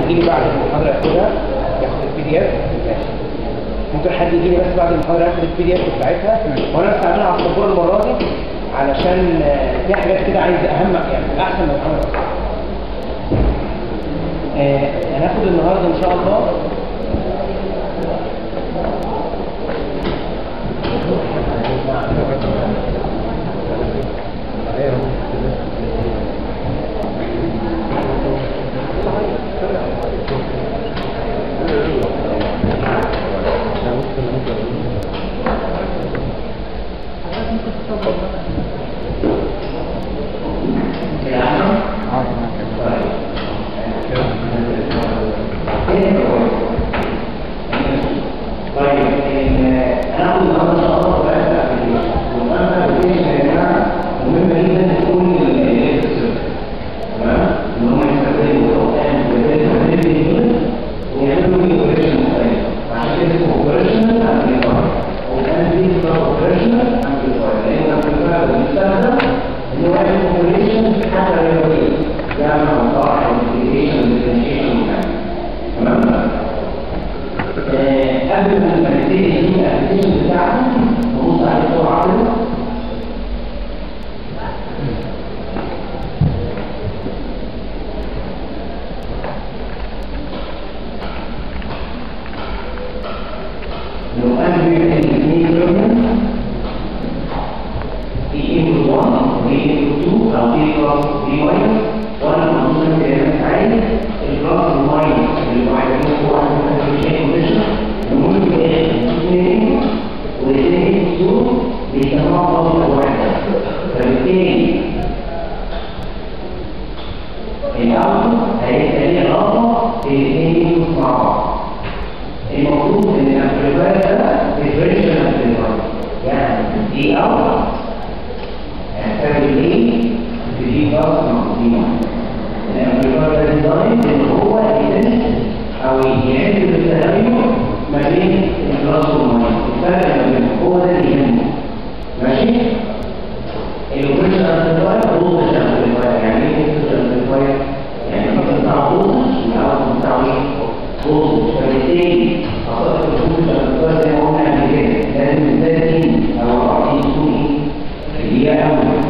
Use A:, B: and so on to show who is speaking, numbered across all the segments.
A: يجي لي بعد المحاضره ياخدها ياخد البي دي اف ماشي ممكن حد يجي لي بس بعد المحاضره ياخد البي دي اف بتاعتها وانا بس هعملها على السبوره المره دي علشان آه، في حاجات كده عايز اهم يعني احسن من المحاضره آه، هناخد النهارده ان شاء الله
B: طيب هناخد النهارده ان شاء الله بقى الابلكيشن والمهم الابلكيشن يا جماعه مهم جدا تكون الالكتريك تمام ان هم يستخدموا اوقات ويستخدموا ويعملوا بيه اوبريشن مختلف عشان كده اسمه اوبريشنال امبليفاير وكان في اوبريشنال امبليفاير لان الامبليفاير بيستخدم ان هو يعمل اوبريشن في حاجه رياضيه يعمل مصالح انتجريشن ديفرنشيشن تمام آه، قبل ما نبتدي الابلكيشن بتاعنا نبص عليه بسرعه كده لو انا بيبقى الاثنين تيرمينال اي انتو 1 و اي انتو 2 او اي بلس بي ماينس وانا منظومه كلمات عايز البلس والماينس اللي معينين هو واحد من الابلكيشن كونديشن نقول في الاخر اثنين والاثنين انتو بيسموها بلس واحده فبالتالي الاوتو هيبقى ليه علاقه بالاثنين انتو مع بعض المفروض ان الامبليفاير ده ديفرنشال امبليفاير يعني دي اوت هتساوي ايه في دي بلس ناقص دي ماينس الامبليفاير ده ديزاين ان هو يدرس او يعمل بالتغير ما بين البلس والماينس الفرق ما بينهم هو ده اللي يهمه ماشي الاوبريشن امبليفاير فولتج امبليفاير يعني ايه فولتج امبليفاير يعني الفرق بتاع فولتج والاوت بتاعه ايه فولتج فبالتالي خاصة الفولتج امبليفاير زي ما قلنا قبل كده لازم الثلاثين او الاربعين تكون ايه اللي هي اول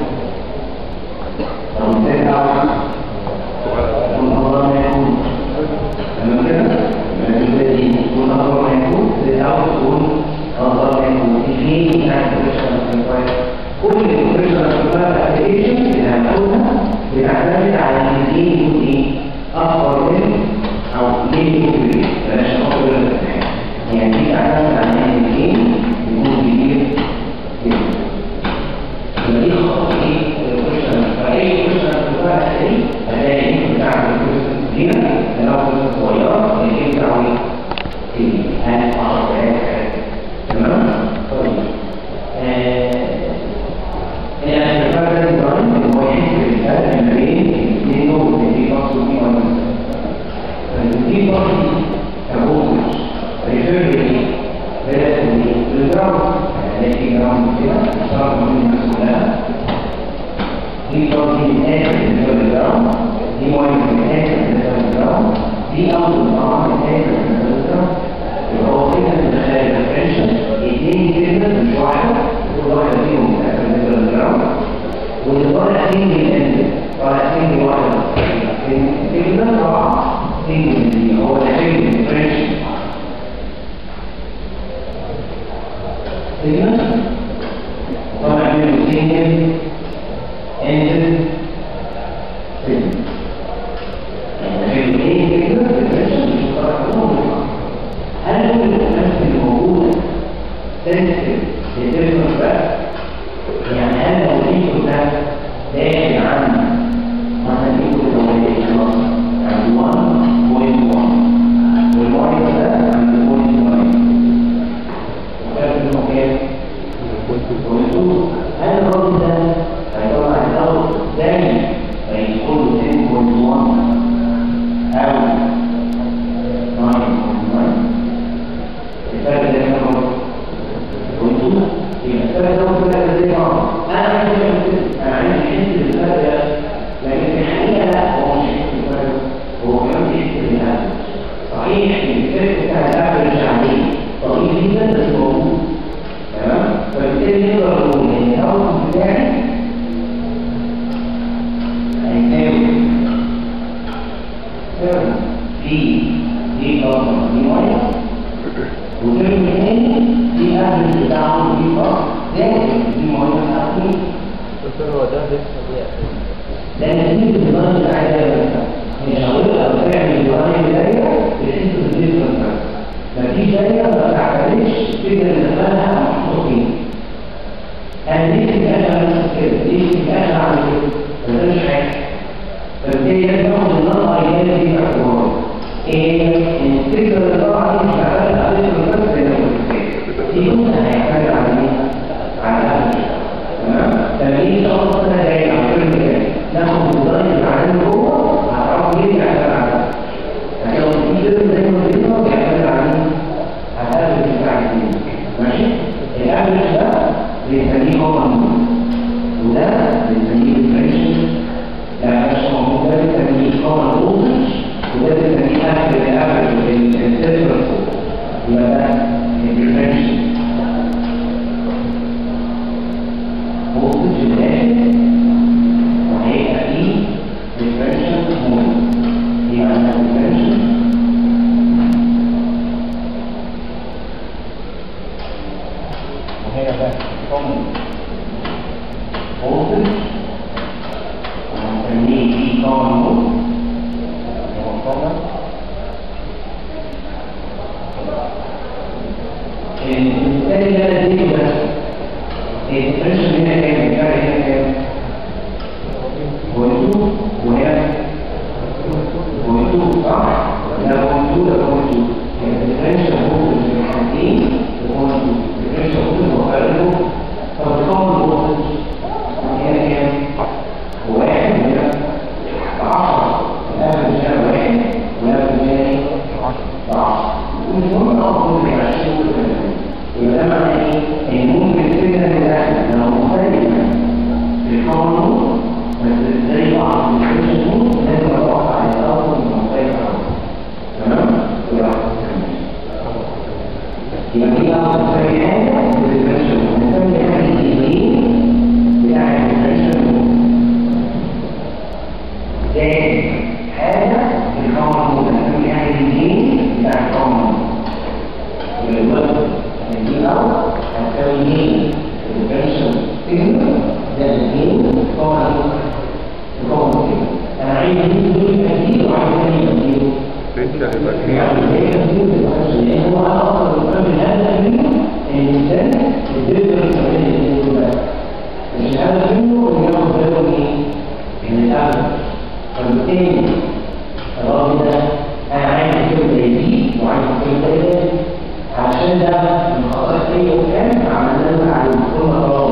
B: او الثالث اول يكون افضل ما يكون تمام كده ما الثلاثين يكون افضل ما يكون الاول تكون افضل ما يكون الاثنين بتاع الاوبريشن امبليفاير كل الاوبريشن امبليفاير ابلكيشن اللي هناخدها بتعتمد على ان الاثنين يكون ايه اكبر من او اثنين يكون كبير بلاش نحط ولا يعني دي تعتمد على ان الاثنين يكون كبير جدا ودي خطوه ايه الاوبريشن فاي اوبريشن امبليفاير هتلاقي هتلاقي الانت بتاع الاوبريشن كبيره لو اوبريشن صغيره الانت بتاعه ايه كبير هات 10 تمام طيب الامبليفاير ده ديزاين ان هو يحسب الفرق ما بين الاثنين دول اللي بلس ودي ماينس فالدي بلس كفولتج ريفير لي ريلاتيفلي للجراوند هنلاقي جراوند كده اشتراك ما بين الناس كلها دي بلس دي من اخر بالنسبه للجراوند دي ماينس من اخر بالنسبه للجراوند دي اول طبعا من اخر بالنسبه للجراوند يبقى هو كده متخيل الديفرنشال اثنين كده مش واحده كل واحده فيهم من اخر بالنسبه للجراوند واللي طالع سنجل اند طالع سنجل واحده سنجل طبعا سنجل هو ده سنجل ديفرنشال سنجل طالع منه سنجل اند سنجل الاثنين كده ديفرنشال مش طالع منهم هل كل الناس اللي موجوده سنسيتيف للديفرنس بس يعني هل لو الانتو ده داخل عن مثلا الانتو ده هو ايه خلاص عند 1.1 والماينس ده عند 0.9 وكان منه كام؟ 0.2 هل الراجل ده هيطلع الاوت زي ما يكون 10.1 او 9.9 الفرق ده كام مرة؟ وانتوا يبقى الفرق ده هو الفرق زي بعض انا عايز اعمل انا عايز احس بالفرق ده لكن في الحقيقه لا هو مش يحس بالفرق هو كمان بيحس بالهدف موجود تمام فبالتالي نقدر نقول ان الاوتبوت بتاعي هيساوي يساوي في دي بلس دي ماينس وترم تاني دي افريج بتاعهم دي بلس زائد دي ماينس افريج
A: دكتور هو ده لسه دي
B: لان دي الديزاين بتاعي ده مش هقول او تعمل ديزاين بدايه بحيث الديفرنس مفيش دايره ما تعتمدش فكره ان انا محطوط فين انا ليه في الاخر اعمل كده ليه في الاخر اعمل كده ما مش حاجه فبالتالي لازم اخد النقطه ايجابيه دي في اعتباري ايه ان الفكره اللي طالعه دي مش هتعتمد على الديفرنس زي ما قلت كده دي نقطه هيعتمد على مين؟ على الافرج تمام لما يجي تاخد سنه جايه او فيلم جاي ناخد الديزاين اللي عندنا جوه هتعرفوا ليه بيعتمد على ده لكن لو في فيلم زي ما قلنا بيعتمد على مين؟ على الافرج بتاع الفيلم ماشي الافرج ده بنسميه كومن وده بنسميه ديفرنشن لا مش موجود ده بنسميه كومن فولتج وده بنسميه افرج الافرج الديفرنس يبقى ده الديفرنشن voltage الآخر وهيبقى فيه differential moment دي معناها differential وهنا ده common voltage وهنسميه دي common mode هو common المثال اللي انا اديته ده الديفرنشال هنا كام الفرق هنا كام بوينتو وهنا بوينتو صح لا بوينتو ده بوينتو الديفرنشال فولتج في الحالتين بوينتو الديفرنشال فولتج هو فرقه طب الكومن فولتج هنا كام واحد هنا 10 الافرج هنا واحد والافرج هنا 10 المهم اخد من 20 يبقى ده معناه ايه؟ ان ممكن الفكره ان ده لو مختلفه في القانون بس زي بعض الكونفشن لازم اتوقع على الاول مختلفه تمام؟ يبقى يبقى دي بقى بتسمي حاجه بالكونفشن بنسمي حاجه الايه بتاع الكونفشن تاني حاجه في القانون بنسمي حاجه الايه بتاع القانون الوزن دي او هتساوي مين الديفرنشال سيجنال ده الاثنين طبعا الكومن سيجنال انا عايز دي دول اكيد وعايز تاني يبقى
C: لسه هيبقى
B: يعني
C: كام
B: هي كتير بتبقى لان هو انا اصلا بفهم الهدف منه ان الانسان الديفرنس بين الاثنين دول مش الهدف منه انه ياخد باله من ايه؟ من الافرج فبالتالي الراجل ده انا عايز كلمه زي دي وعايز كلمه زي ده عشان ده من خطأ ايه وكان عملنا له على كل خلاص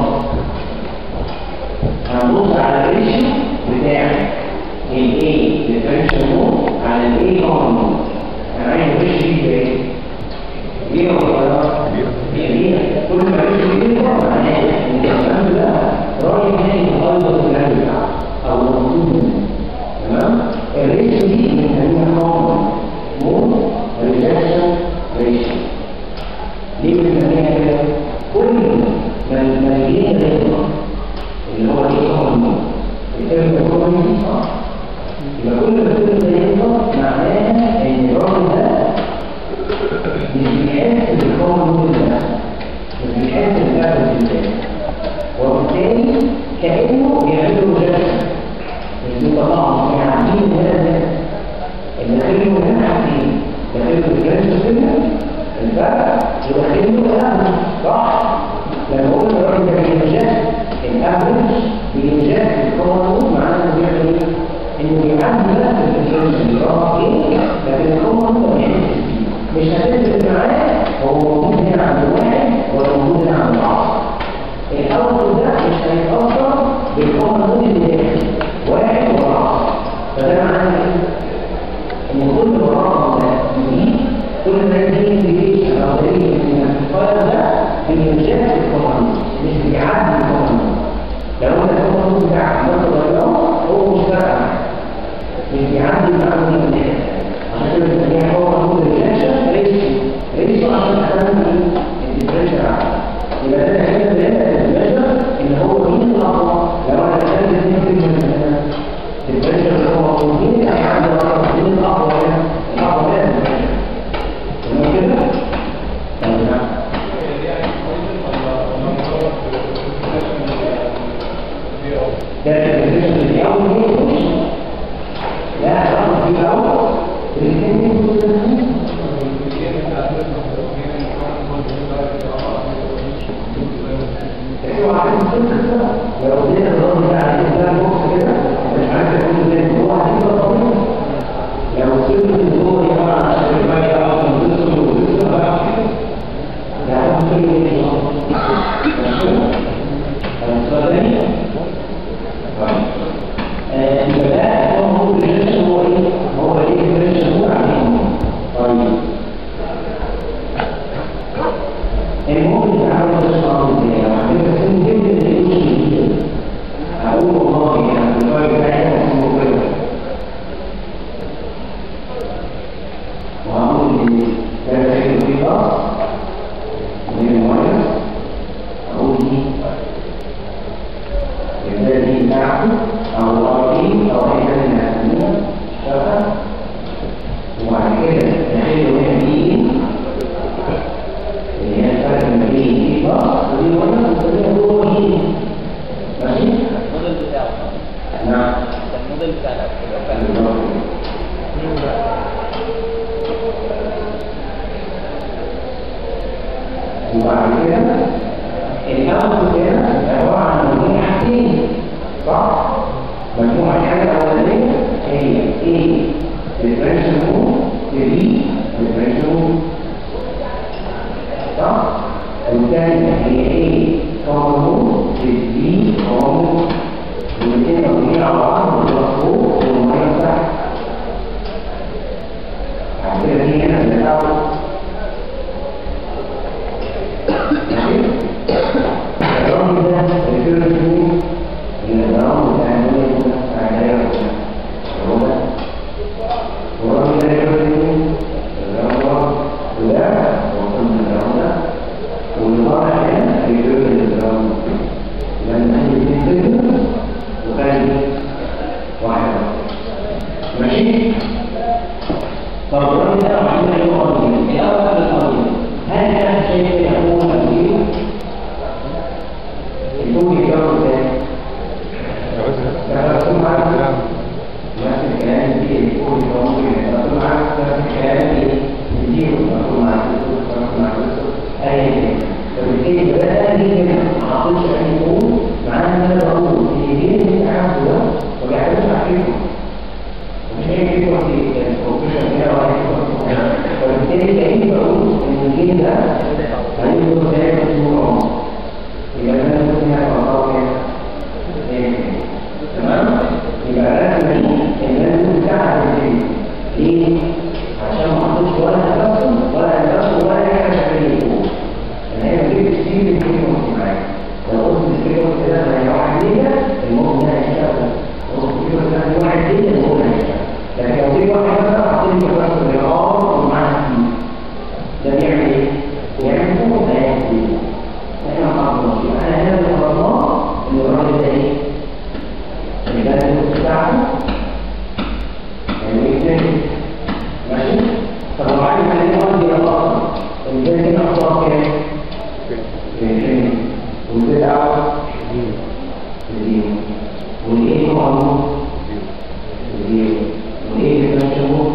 B: هنبص على الريشيو بتاع الايه ديفرنشال مود على الايه كومن مود انا عايز الريشيو دي ايه؟ كبيرة ولا صغيرة؟ كبيرة كل ما الريشيو دي كبيرة معناه ان الكلام ده راجل تاني يغير الكلام بتاعه او المطلوب منه تمام؟ الريشيو دي بنسميها كومن مود ريجكشن ريشيو ليه بنسميها كده؟ كل ما ما يجينا يطلع اللي هو ايه كومن الكلمة كومن صح يبقى كل ما الكلمة يطلع معناها ان الراجل ده مش بيحس بالكومن ده مش بيحس بالأبد بالله وبالتالي كأنه بيعمل له جلسة مش بيطلعه يعني عارفين هنا ده اللي داخله هنا عارفين داخله الجلسة كده الفرق يدخله الأمر صح؟ لما قلت الراجل ده بينجز الأمر بينجز الكومنوت معناه إنه بيعمل إيه؟ إنه بيعدي نفس الإنجاز اللي هو إيه؟ لكن الكومنوت ما بيحسش بيه مش هتفرق معاه هو موجود هنا عند واحد ولا موجود هنا عند عشرة الأول ده مش هيتأثر بالكومنوت اللي داخل واحد ولا عشرة فده معناه إيه؟ إن كل رقم ده دي كل ما يجي انديكيشن او دليل ان الفايل ده بينجز الكوماند مش بيعدي الكوماند لو انت الكوماند بتاعك عملت تغيره هو مش فارق مش بيعدي المعلومه من هنا عشان كده بنسميها كوماند ريجكشن ريشيو ريشيو عشان احنا ده الريفرنشال في اول هي لا رقم في الاول الاثنين لو ادينا النظام بتاع الانسان بوكس كده مش عارف يكون ازاي هو هيبقى طبيعي لو وصلت ان هو يبقى عشان يبقى يبقى مدرسه ومدرسه بقى لا هو كل ايه السؤال طيب يبقى ده هو هو الريليشن هو ايه؟ هو ايه الريليشن هو عليه طيب المهم تعالوا نشرح ازاي لو عندنا سن جدا الانجليزي اقول والله يعني الفرق بتاعنا اسمه كده وهقول ان ده داخل في باص من الميه اقول دي يبقى دي بتاعته او الارضين او اي حاجه من الاسماء شغل وبعد كده داخله هنا دي اللي هي الفرق ما بين دي باص ودي وانا وده هو هي ماشي؟
C: الموديل بتاعه
B: نعم
C: الموديل بتاع الأكل.
B: وبعد كده الأول كده عبارة عن مجموعة حاجتين صح؟ مجموعة الحاجة الأولانية هي A differential move B differential move صح؟ والثانية هي A common move B common move والاثنين موجودين على بعض والمية فوق والمية تحت بعد كده دي هنا الأول الرمل ده الفيلم الفيلم ان الرمل بتاع الدنيا يكون عداية الرمل والرمل ده الفيلم الرمل وده وصل من الرمل والمرة هنا الفيلم الرمل لما احنا بنفيلم وكان واحد ماشي طب الرمل ده عندنا يوم قديم الاول قبل القديم هل كان شيء يقول قديم يكون يجرب ازاي؟ لما تكون معاك نفس الكلام دي يكون ممكن لما تكون معاك نفس الكلام دي تديه لما تكون معاك لما تكون معاك اي كلام فبالتالي بدأ دي كده ما حطيتش اي نقول معناها ان انا بقول ان دي اللي انت عارفه ده ما بيعملش عليكم مش هي كده وقت البروفيشن كده ولا فبالتالي كأني بقول ان الجيل ده هيبقى زي ما اسمه يبقى انا ممكن اعمل تمام يبقى الرسمه دي الناس بتاعها ازاي ليه عشان ما احطش ولا تبسم ولا تبسم ولا اي حاجه شكليه فوق انا هي بجيب كتير من كلمه معايا لو قلت الكلمه كده انا هي واحد ليا المهم ده هيشتغل لو قلت الكلمه كده انا واحد ليا المهم ده هيشتغل لكن لو في واحد مثلا حاطط لي كلمه في الرقم ومعاها سين ده بيعمل ايه؟ بيعمل فوق ده يعمل احنا حافظناه يبقى احنا هنا اللي حفظناه ان الراجل ده ايه؟ البلد بتاعته يعني ايه ماشي؟ طب لو عايز عليه ارض يا اصلا البلد هنا اصلا كام؟ كام؟ والبدعه دي والايه معروف دي والايه اللي مشهور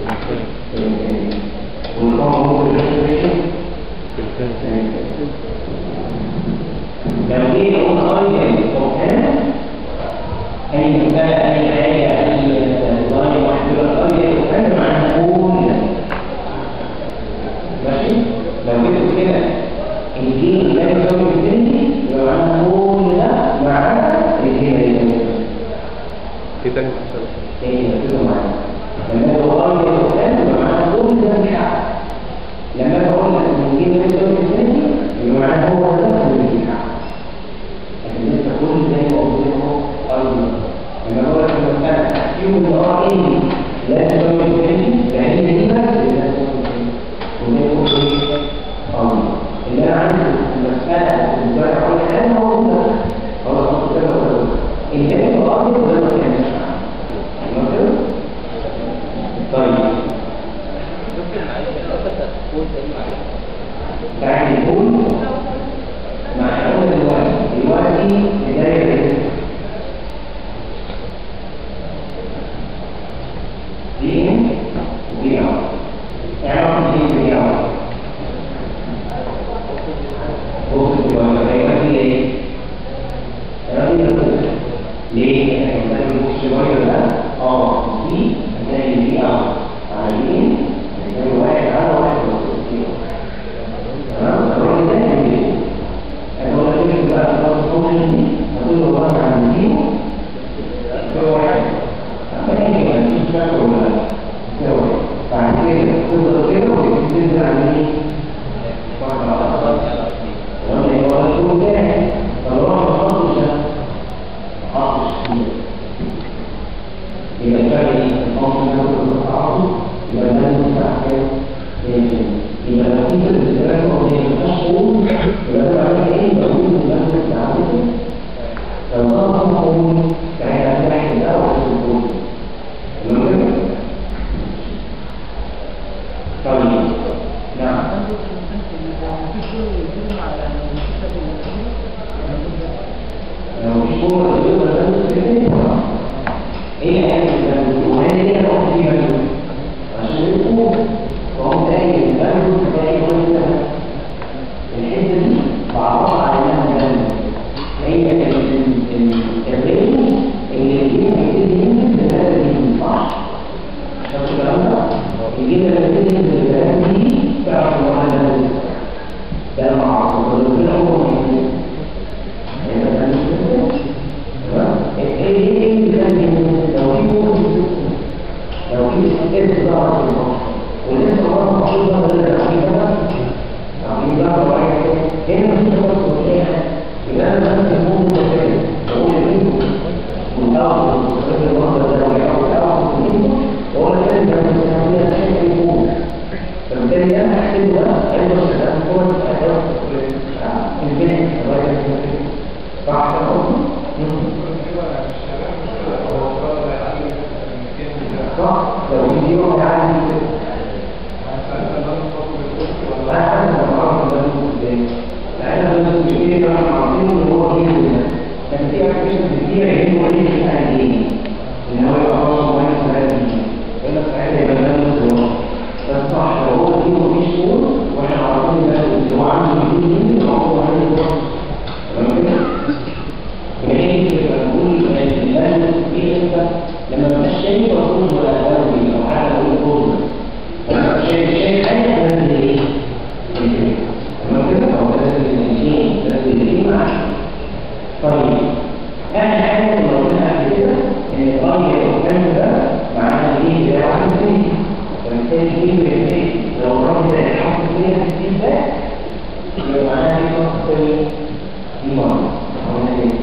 B: والقوم هو اللي مشهور لو جيت قلت اي القران اي مثال اي ايه اي ظاهر محدود اي القران معناه كل ماشي لو جيت كده الجيل لا يساوي الثاني يبقى معناه كل ده مع الجيل اللي
D: ايه تاني
B: تاني ركزوا معايا لما تقول اي القران يبقى معناه كل ده مش حق لما بقول لك ان الجيل لا يساوي الثاني يبقى معناه هو ده اللي مش حق لكن انت كل زي ما قلت لكم ارض لما بقول لك المساله تحكيم اللي هو ايه لا تساوي الثاني فهي دي بس اللي لا تساوي الثاني وده يكون ايه ارض اللي انا عندي المساله بالنسبه لي اول حاجه هو ده هو الخط كده ولا الثاني هو ارض وده ما كانش طيب
C: ممكن معلش الأسف هتكون تاني معلش
B: تعالى نقول مع حلول الوقت دلوقتي بداية الرزق الاثنين ايه يعني وهي دي انا قلت فيها عشان يكون وهم تاني البلد تلاقي كل الحته دي بعرفها على انها بلد هي الرينج اللي يجيب هيبتدي ينزل بالبلد دي صح؟ شفتوا الكلام ده؟ يجيب لما تيجي ينزل بالبلد دي تعرف ان هو ده ده معروف ولو هو لو في ستات ظهر في المخ ولسه مرة مقصود ده ولا لو في ده لو في ده ولا هنا في تفاصيل صحيحة يبقى أنا بس الموضوع ده كده بقول لمين والأخذ والصفر المرة ده لو يعرف الأخذ منه هو اللي كان بيعمل شيء يكون فبالتالي أنا أحسب ده أيضا أنا هو يمكن صح صح لو في يوم يعني لا حد ما عرف ده ازاي لان ده مش كده كانوا عارفين ان هو كده كان في ابلكيشن كتير هي هو اللي كان ايه ان هو يبقى خلاص مهندس مدني يقول لك ساعتها يبقى ده نص بس صح لو هو في مفيش شغل واحنا عارفين ده اللي هو عنده مدينين يبقى هو عنده تمام كده يعني بنقول ان في انت لما مبقاش شايف مفروض ولا دوري او حتى اقول فوز شايف شايف حاجه لازم ايه؟ تمام كده او لازم الاثنين لازم الاثنين معاك طيب اخر حاجه اللي قلناها قبل كده ان الراي القدام ده معناها ايه؟ ده واحد اثنين فبالتالي ايه بالاثنين لو الراجل ده اتحط فيها في الفيدباك يبقى معناها ايه؟ تساوي دي مره او ايه؟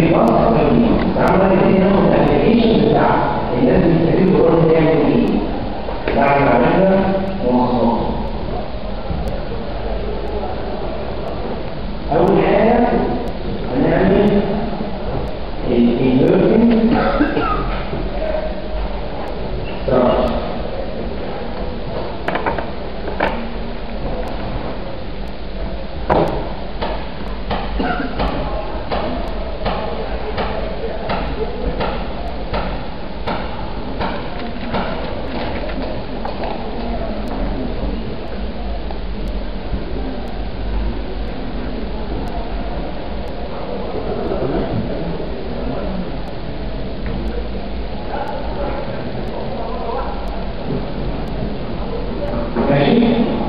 B: الباص قوي تعالوا نبتدي ناخد الابلكيشن بتاع الناس بيستفيدوا كل ده يعملوا ايه بعد ما عملنا مواصفات اول حاجه هنعمل الانفيرتنج ستراكشر ماشي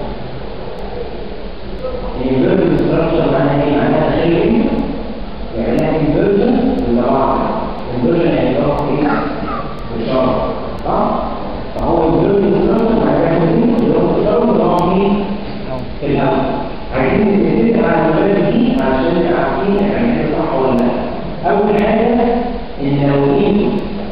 B: الانفيرتنج ستراكشر معناها ايه؟ معناها خير يعني انفيرجن لبعض انفيرجن يعني ضغط ايه؟ بالشرط صح؟ فهو انفيرجن ستراكشر معناها ايه؟ اللي هو الشرط ضغط ايه؟ في الاول عايزين نتفق على المبادئ دي عشان نبقى عارفين احنا بنعمل صح ولا لا اول حاجه ان لو انتوا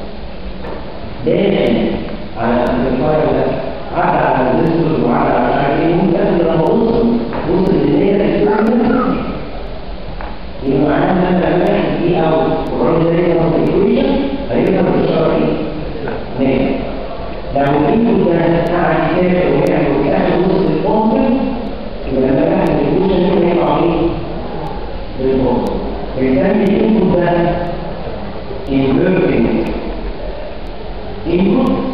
B: داخل على الامبليفاير ده عدى على الريزستور وعدى على مش عارف ايه ممكن لما وصل وصل للنية الاكسبيرمنت يبقى معناها ان انا واحد دي او الراجل ده يفهم الايكويشن هيفهم الاشاره ايه؟ نايم لو انتوا ده قاعد يسافر ويعمل وفي الاخر وصل للكونفرنس يبقى لما واحد الايكويشن هنا هيطلع ايه؟ بالبوز بنسمي الانبوت ده inverting input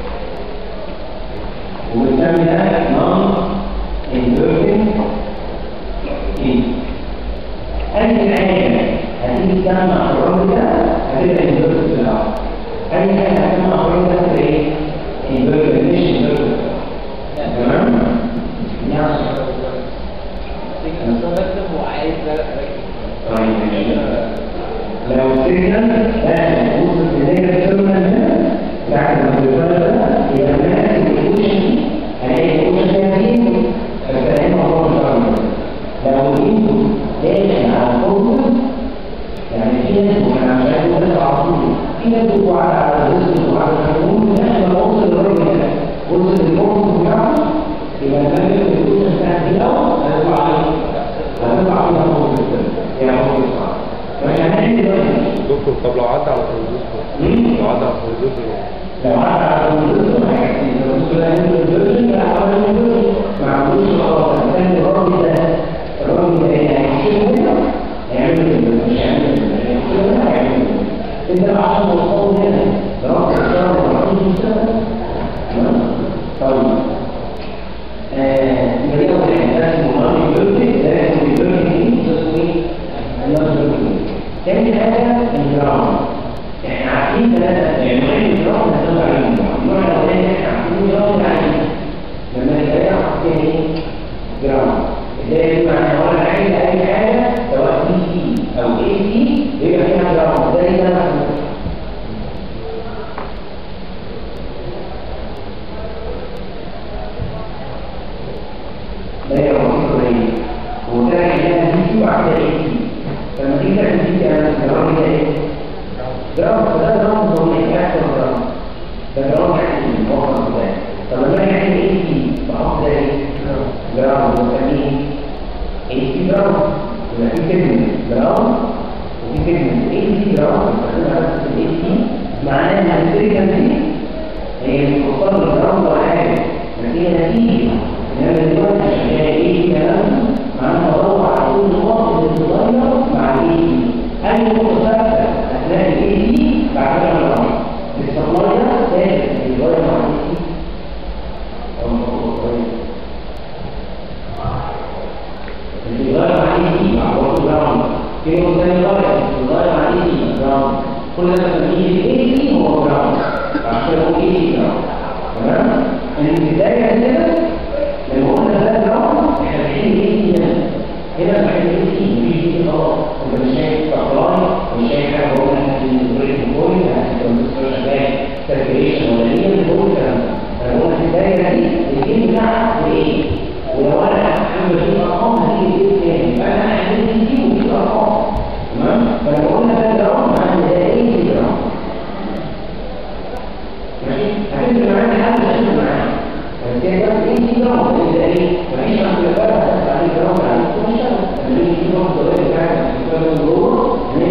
B: وبنسمي ده non inverting input أي حاجة هتيجي تسمع الرمز ده هتبقى inverted في الأول أي حاجة هتسمع الرمز ده هتبقى إيه؟ inverted مش inverted تمام؟ يعني
C: بس هو بكتب وعايز اركب
B: طيب ماشي لو السيجنال ده وصل لنيجاتيف تيرمينال هنا بعد ما الفيرال ده يبقى ماسك الايكويشن هلاقي الايكويشن فيها مين فالكلام هو الفيرال لو الانبوت داخل على الكونتنت يعني في ناس واحنا مش عايزين نطلع على طول في ناس بتبقوا على على الريسك وعلى القانون لا لما وصل للراجل ده وصل للكونتنت بتاعه يبقى الماسك الايكويشن بتاعت دي الاول هتطلع عليه هتطلع فيها كونتنت يعني كونتنت فاحنا هنعمل دلوقتي
D: دكتور طب لو عدى على الترانزستور
B: مم.
D: لو عدى على الترانزستور
B: لو عدى على الكمبيوتر هيحسين لو انتوا ده انتوا الفيرجن لا على الكمبيوتر ما عملوش خلاص هتلاقي الراجل ده الراجل ده هيحسين هنا هيعمل كده مش هيعمل كده هيحسين هنا هيعمل كده انت بقى عشان توصله هنا رابط الشهر وعشان سنه تمام طيب آه يبقى دي اول حاجه ده اسمه نون فيرجن ده اسمه فيرجن ايه ده اسمه ايه؟ نون فيرجن تاني حاجه الجرام احنا عارفين ثلاثة نوعين الجرام هنسمع عليهم النوع الأولاني احنا عارفين جرام العين لما نلاقيها حاطين ايه؟ جرام ازاي دي معناها ولا عايز أي حاجة سواء دي سي أو اي سي يبقى فيها جرام ده اللي أنا ده هي الوظيفة دي وده كده دي سي وعندها اي سي فلما تيجي تعمل دي سي أنا الجرام ده ايه؟ جرام ده جرام ضمني أكثر جرام ده جرام يعني موقع ده طب لما يعني ايه سي بحط ده ايه؟ جرام بنسميه ايه سي جرام يبقى في سيجمنت جرام وفي سيجمنت ايه سي جرام بنستخدمها بس في الاي سي معناها ان السيجمنت دي هي مش مختار الجرام ولا حاجه بس هي نتيجه ان انا دلوقتي عشان ايه كلام معناها بدور على كل نقط اللي بتتغير مع الاي سي اي نقطه ثابته اثناء الاي سي بعملها على الرقم السبلاير ثابت بيتغير مع الاي سي اللي بيغير مع الاي سي مع برضه جراوند في نقطه ثانيه غير بيغير مع الاي سي جراوند كل ده بنسميه الاي سي هو جراوند عشان هو اي سي جراوند تمام ان البدايه كده لما قلنا ده جراوند احنا بنحل الاي سي هنا هنا بنحل الاي سي مفيش اي سي خلاص انت مش شايف سبلاي مش شايف حاجه هو احنا في البريك بوينت الترانزستور شغال ساتوريشن ولا ايه اللي هو الكلام ده فانا قلنا في الدايره دي الجيم بتاعها ايه ولو انا هعمل في ارقام هتيجي ايه تاني فانا هعمل دي وفي ارقام تمام فلو قلنا ده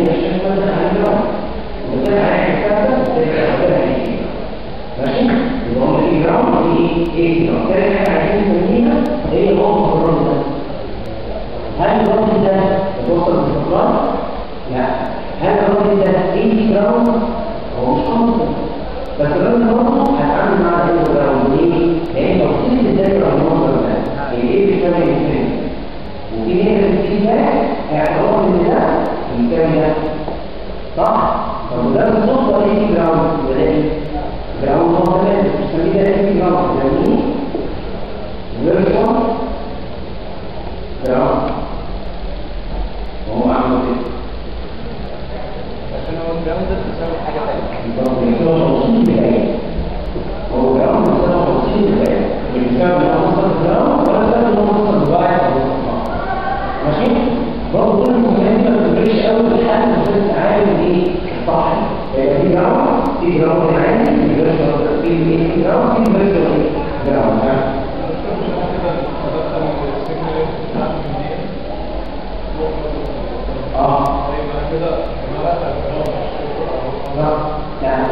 B: لان الشمس مثلا على الجرام وده على حسابها وده على ماشي يبقى هو في جرام في ايه جرام ثالث حاجه عايزين نسميها هي نقطه الرمز ده هل الرمز ده يوصل باستقرار؟ لا هل الرمز ده 80 جرام؟ هو مش خمسة بس الرمز برضه هتعامل مع ايه جرام ليه؟ لان لو وصلت الدايره المنظر ده الايه بيساوي انفينيتي وفي هنا الاتجاه اعتبار ان ده يساوي ده صح؟ طب ده بالظبط ايه جرام؟ يبقى ده ايه؟ جرام هو كمان بنسميه ده ايه جرام؟ بنسميه ويرسون جرام وهو عامل كده
C: عشان هو الجراوند ده بيساوي حاجة تانية
B: يبقى بيساوي 50 بداية هو جرام بيساوي 50 بداية بيساوي ان هو وصل جرام ولا بيساوي ان هو وصل بواحد او وصل ماشي؟ برضه كل المكونات دي ما بتفرقش قوي لحد ما تتعامل ايه؟ صح يبقى في جرام في جرام عادي في فيرتشوال في ايه؟ في جرام في فيرتشوال جرام ها؟ اه لا لا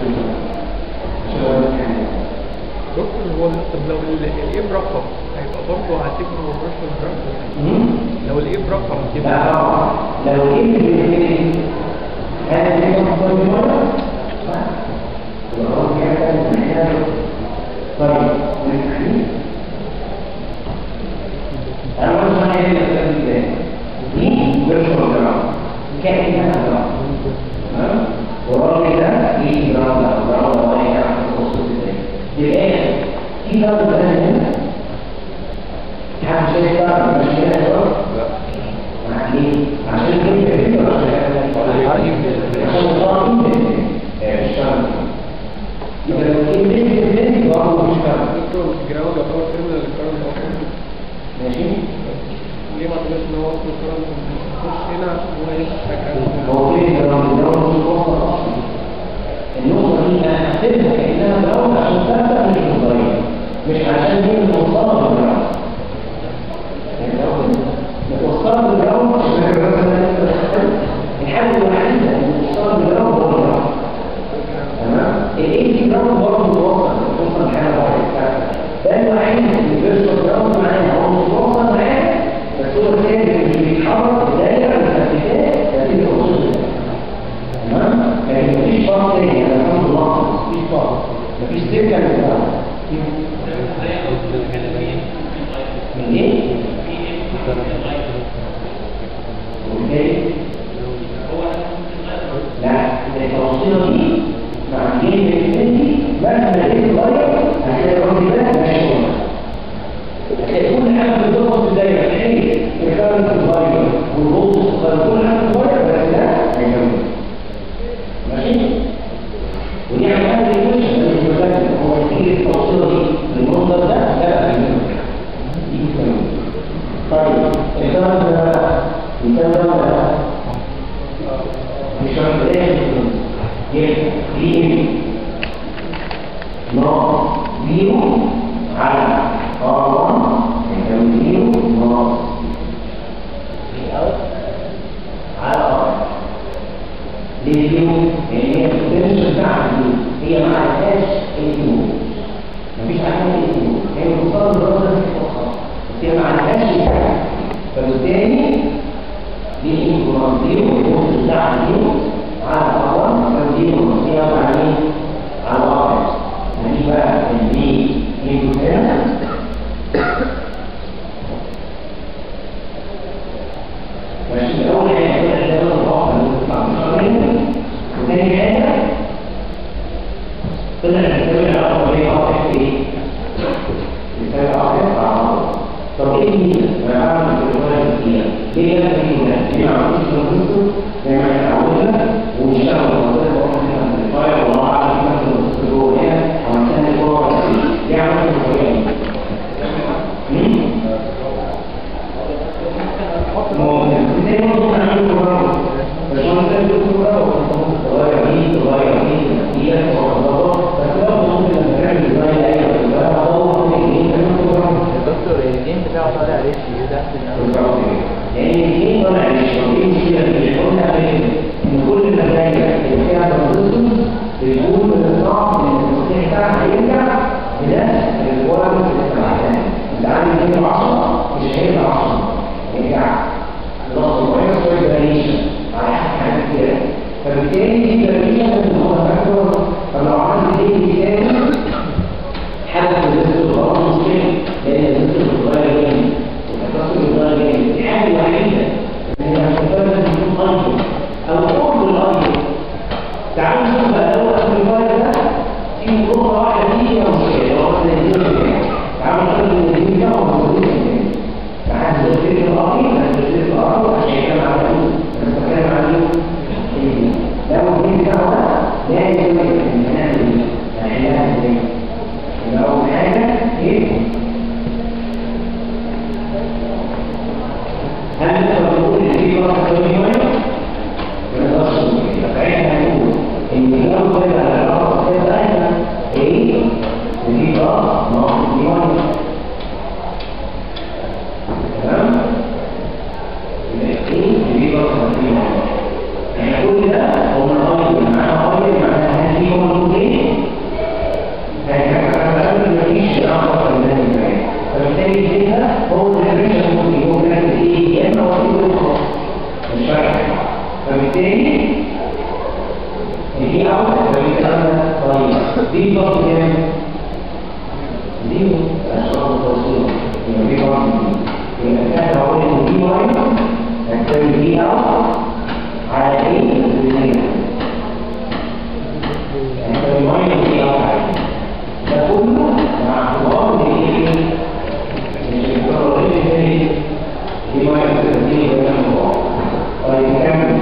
E: دكتور هو طب لو ال- الايه برقم هيبقى برضه هتبقى الرشوة برقم لو الايه برقم
B: لا
E: يبقى
B: طبعا لو ايه اللي هذا اللي هو مصدر المرة والرب يعتمد من خلاله طيب نستحيل أنا مش معايا هنا الكلام ده دي فيرتشوال جرام كائنها جرام تمام والراجل ده ليه جرام أو جرام أو أي حاجة تخصص ازاي للآخر في جرام ده هنا حد شايف جرام مش كده يا جرام؟ ليه؟ عشان كده كده عشان الله يمكن الشرط يبقى لو كان بيجي بيجي برضه مش فاهم
E: دكتور الجراوند يعتبر ترمينال الكرنت اصلا
B: ماشي
E: ليه ما تقولش ان هو اصلا الكرنت يخش هنا عشان هو يفتح
B: هو فين الجراوند الجراوند مش وصل اصلا النقطة دي انا هحسبها كأنها جراوند عشان تبدأ مش مصدرية مش عشان دي متوصلة بالجراوند متوصلة بالجراوند الحاجة الوحيدة اللي متوصلة بالجراوند هو الجراوند تمام الاي تي جراوند برضه متوصل متوصل بحاجة واحدة ده الوحيد اللي بيرسل جراوند معانا هو متوصل معانا بس هو الثاني اللي بيتحرك دايرة بالتثبيتات نتيجة وصول ده تمام لكن مفيش فرق تاني انا الحمد لله مفيش فرق مفيش سكة للجراوند من ايه؟ وبالتالي لا التوصيله دي مع الجيم الفني مهما لقيت اتغير هتلاقي الراجل ده ماشي ورا. هتلاقي كل حاجه بتضغط في الدايره بحيث الكارنت اتغير والبوز اتغير كل حاجه اتغير بس ده هيكمل ماشي ودي عملها ريكويشن للمتكلم هو يجيب التوصيله دي بالمنظر ده لا هيكمل دي بتكمل طيب الكارنت ده يكمل ولا لا؟ الشرط ايه يبقى دي ناقص زيرو على ار 1 يساوي زيرو ناقص في اوت على ار ليه زيرو؟ لان هي البوتنشال بتاعتها دي هي ما عندهاش اي زيرو مفيش عندها اي زيرو هي متصله بالرقم ده بس هي ما عندهاش اي حاجه فبالتالي دي انكم زيرو الوقت بتاع زيرو على الأول كان زيرو نصيحة على مين؟ على الأول هنجي بقى البي انكم هنا ماشي أول حاجة كده اللي هو الواقع اللي بيطلع من الشهرين وتاني حاجة طلع يساوي العلاقة بين عاطف إيه؟ يساوي عاطف على عاطف طب ايه الميزه؟ انا بعمل الكلمات كتير ليه انا في ده؟ ليه ما عملتش ترانزستور فبالتالي دي تركيبه ان هو فاكتور فلو عملت ايه مثال حدث الرزق الغلط مشكله لان الرزق بيتغير جامد والتكسر بيتغير جامد دي حاجه وحيده ان احنا بنفترض ان يكون ايضا او قرب الايضا تعالوا نشوف بقى لو الامبليفاير ده في نقطه واحده فيه مشكله هو التنزيل تعالوا نشوف ان الدين ده هو موجود لحد الشيء الأرضي لحد الشيء الأرضي عشان يتكلم على الفلوس بس بتكلم على الفلوس لو الدين بتاعه ده لا يجوز ان نعمل نحلها ازاي يبقى اول حاجه ايه هل نقدر نقول ان في فرق بين ما نقدرش نقول كده ساعتها هنقول ان في اول حاجه على العلاقه بتاعتنا ايه ان في فرق ناقص دي تمام يبقى ايه اللي بيبقى في يعني كل ده هو من غير معناها غير معناها هل في موجود ايه مفيش اعرف من فبالتالي كده هو الريفريشن ممكن يكون بنفس ايه يا اما وسيله اخرى مش فارقه فبالتالي دي اوت فبالتالي طيب دي ضغط كام؟ دي اشخاص التوصيل يبقى دي ضغط يبقى انا بقول ان دي واحد هتساوي دي اوت على ايه؟ بالنسبه هتساوي ماينس دي اوت على ايه؟ ده كله مع اعتبار ان ايه مش الكرة دي ما يمكن دي بين الموضوع طيب نكمل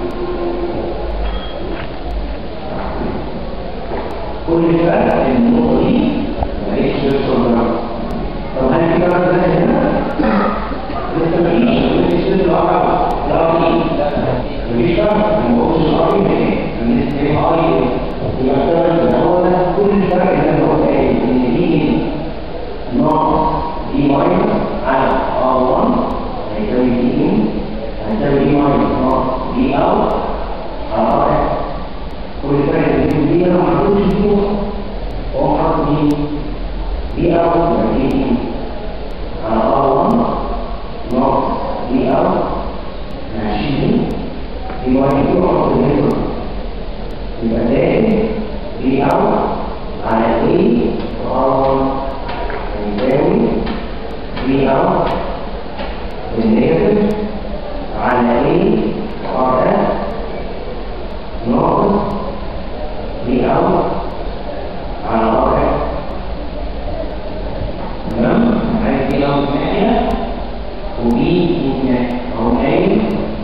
B: كل الفرق بين النقطة دي ماليش يوصل جرام طب هل في جرام ده هنا؟ لسه مفيش مفيش لسه الأربعة لا في مفيش فرق ما بقولش الأربعة ايه؟ بالنسبة لي أي يبقى الفرق هو ده كل الفرق اللي هو ايه؟ ان دي ناقص دي ماينس على ار1 هيساوي دي ان هيساوي دي ماينس ناقص دي اوت على ار كل الفرق اللي دي انا ما حطيتش فيه هو حاطط دي دي اوت يبقى دي ان على ار1 ناقص دي اوت ماشي دي ماينس دي وحط الهيدر يبقى ده دي اوت على ايه ار1 يساوي دي اوت بالنيجاتيف على ايه ار ناقص دي اوت على ار تمام عايز دي اوت ناحيه وبي ناحيه اهو نايم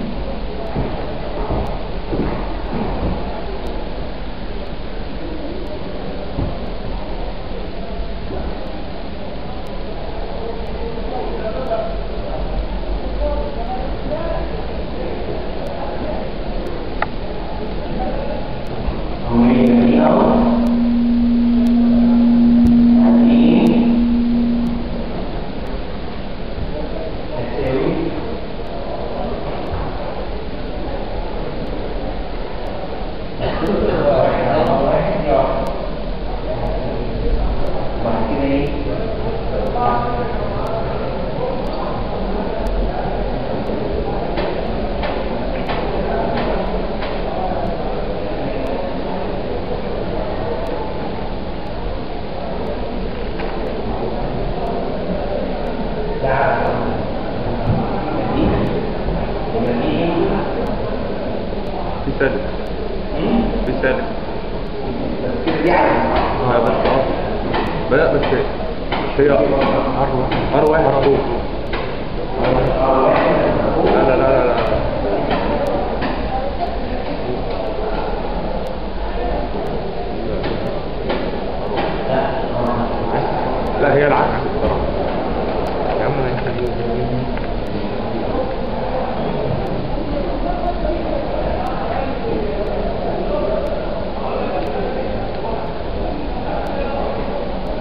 E: بسالب بسالب
A: دي على
E: اه بس اه لا بس بس هي ار واحد فوق لا لا لا لا لا لا هي العكس بصراحة يا عم انا